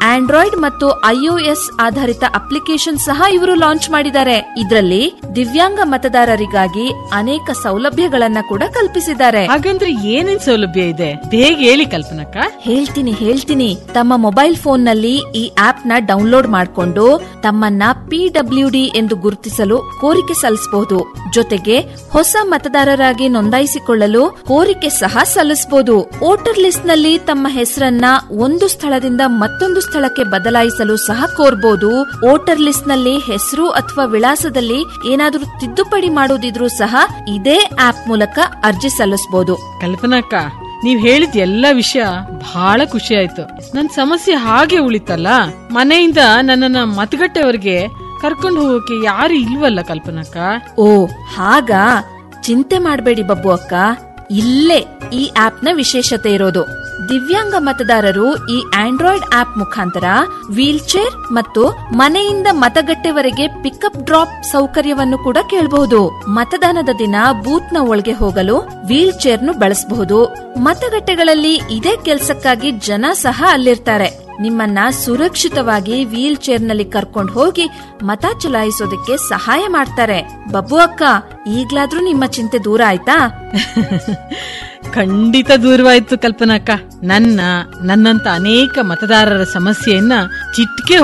ಆಂಡ್ರಾಯ್ಡ್ ಮತ್ತು ಐಒಎಸ್ ಆಧಾರಿತ ಅಪ್ಲಿಕೇಶನ್ ಸಹ ಇವರು ಲಾಂಚ್ ಮಾಡಿದ್ದಾರೆ ಇದರಲ್ಲಿ ದಿವ್ಯಾಂಗ ಮತದಾರರಿಗಾಗಿ ಅನೇಕ ಸೌಲಭ್ಯಗಳನ್ನ ಕೂಡ ಕಲ್ಪಿಸಿದ್ದಾರೆ ಹಾಗಂದ್ರೆ ಏನೇನ್ ಸೌಲಭ್ಯ ಇದೆ ಬೇಗ ಹೇಳಿ ಕಲ್ಪನಕ್ಕ ಹೇಳ್ತೀನಿ ಹೇಳ್ತೀನಿ ತಮ್ಮ ಮೊಬೈಲ್ ಫೋನ್ ನಲ್ಲಿ ಈ ಆಪ್ ನ ಡೌನ್ಲೋಡ್ ಮಾಡಿಕೊಂಡು ತಮ್ಮನ್ನ ಪಿಡಬ್ಲ್ಯೂ ಡಿ ಎಂದು ಗುರುತಿಸಲು ಕೋರಿಕೆ ಸಲ್ಲಿಸಬಹುದು ಜೊತೆಗೆ ಹೊಸ ಮತದಾರರಾಗಿ ನೋಂದಾಯಿಸಿಕೊಳ್ಳಲು ಕೋರಿಕೆ ಸಹ ಸಲ್ಲಿಸಬಹುದು ವೋಟರ್ ಲಿಸ್ಟ್ ನಲ್ಲಿ ತಮ್ಮ ಹೆಸರನ್ನ ಒಂದು ಸ್ಥಳದಿಂದ ಮತ್ತೊಂದು ಸ್ಥಳಕ್ಕೆ ಬದಲಾಯಿಸಲು ಸಹ ಕೋರ್ಬಹುದು ವೋಟರ್ ಲಿಸ್ಟ್ ನಲ್ಲಿ ಹೆಸರು ಅಥವಾ ವಿಳಾಸದಲ್ಲಿ ಏನಾದರೂ ತಿದ್ದುಪಡಿ ಮಾಡೋದಿದ್ರೂ ಸಹ ಇದೇ ಆಪ್ ಮೂಲಕ ಅರ್ಜಿ ಸಲ್ಲಿಸಬಹುದು ಕಲ್ಪನಕ್ಕ ನೀವ್ ಹೇಳಿದ ಎಲ್ಲ ವಿಷಯ ಬಹಳ ಖುಷಿ ಆಯ್ತು ನನ್ ಸಮಸ್ಯೆ ಹಾಗೆ ಉಳಿತಲ್ಲ ಮನೆಯಿಂದ ನನ್ನನ್ನ ಮತಗಟ್ಟೆವರೆಗೆ ಕರ್ಕೊಂಡು ಹೋಗೋಕೆ ಯಾರು ಇಲ್ವಲ್ಲ ಕಲ್ಪನಕ್ಕ ಓ ಹಾಗಾ ಚಿಂತೆ ಮಾಡಬೇಡಿ ಬಬ್ಬು ಅಕ್ಕ ಇಲ್ಲೇ ಈ ಆಪ್ ನ ವಿಶೇಷತೆ ಇರೋದು ದಿವ್ಯಾಂಗ ಮತದಾರರು ಈ ಆಂಡ್ರಾಯ್ಡ್ ಆಪ್ ಮುಖಾಂತರ ವೀಲ್ ಚೇರ್ ಮತ್ತು ಮನೆಯಿಂದ ಮತಗಟ್ಟೆವರೆಗೆ ಪಿಕಪ್ ಡ್ರಾಪ್ ಸೌಕರ್ಯವನ್ನು ಕೂಡ ಕೇಳಬಹುದು ಮತದಾನದ ದಿನ ಬೂತ್ ನ ಒಳಗೆ ಹೋಗಲು ವೀಲ್ ಚೇರ್ ನು ಬಳಸಬಹುದು ಮತಗಟ್ಟೆಗಳಲ್ಲಿ ಇದೇ ಕೆಲಸಕ್ಕಾಗಿ ಜನ ಸಹ ಅಲ್ಲಿರ್ತಾರೆ ನಿಮ್ಮನ್ನ ಸುರಕ್ಷಿತವಾಗಿ ವೀಲ್ ಚೇರ್ ನಲ್ಲಿ ಕರ್ಕೊಂಡು ಹೋಗಿ ಮತ ಚಲಾಯಿಸೋದಕ್ಕೆ ಸಹಾಯ ಮಾಡ್ತಾರೆ ಬಬ್ಬು ಅಕ್ಕ ಈಗ್ಲಾದ್ರೂ ನಿಮ್ಮ ಚಿಂತೆ ದೂರ ಆಯ್ತಾ ಖಂಡಿತ ದೂರವಾಯ್ತು ಕಲ್ಪನಕ್ಕ ನನ್ನ ನನ್ನಂತ ಅನೇಕ ಮತದಾರರ ಸಮಸ್ಯೆಯನ್ನ ಚಿಟ್ಕೆ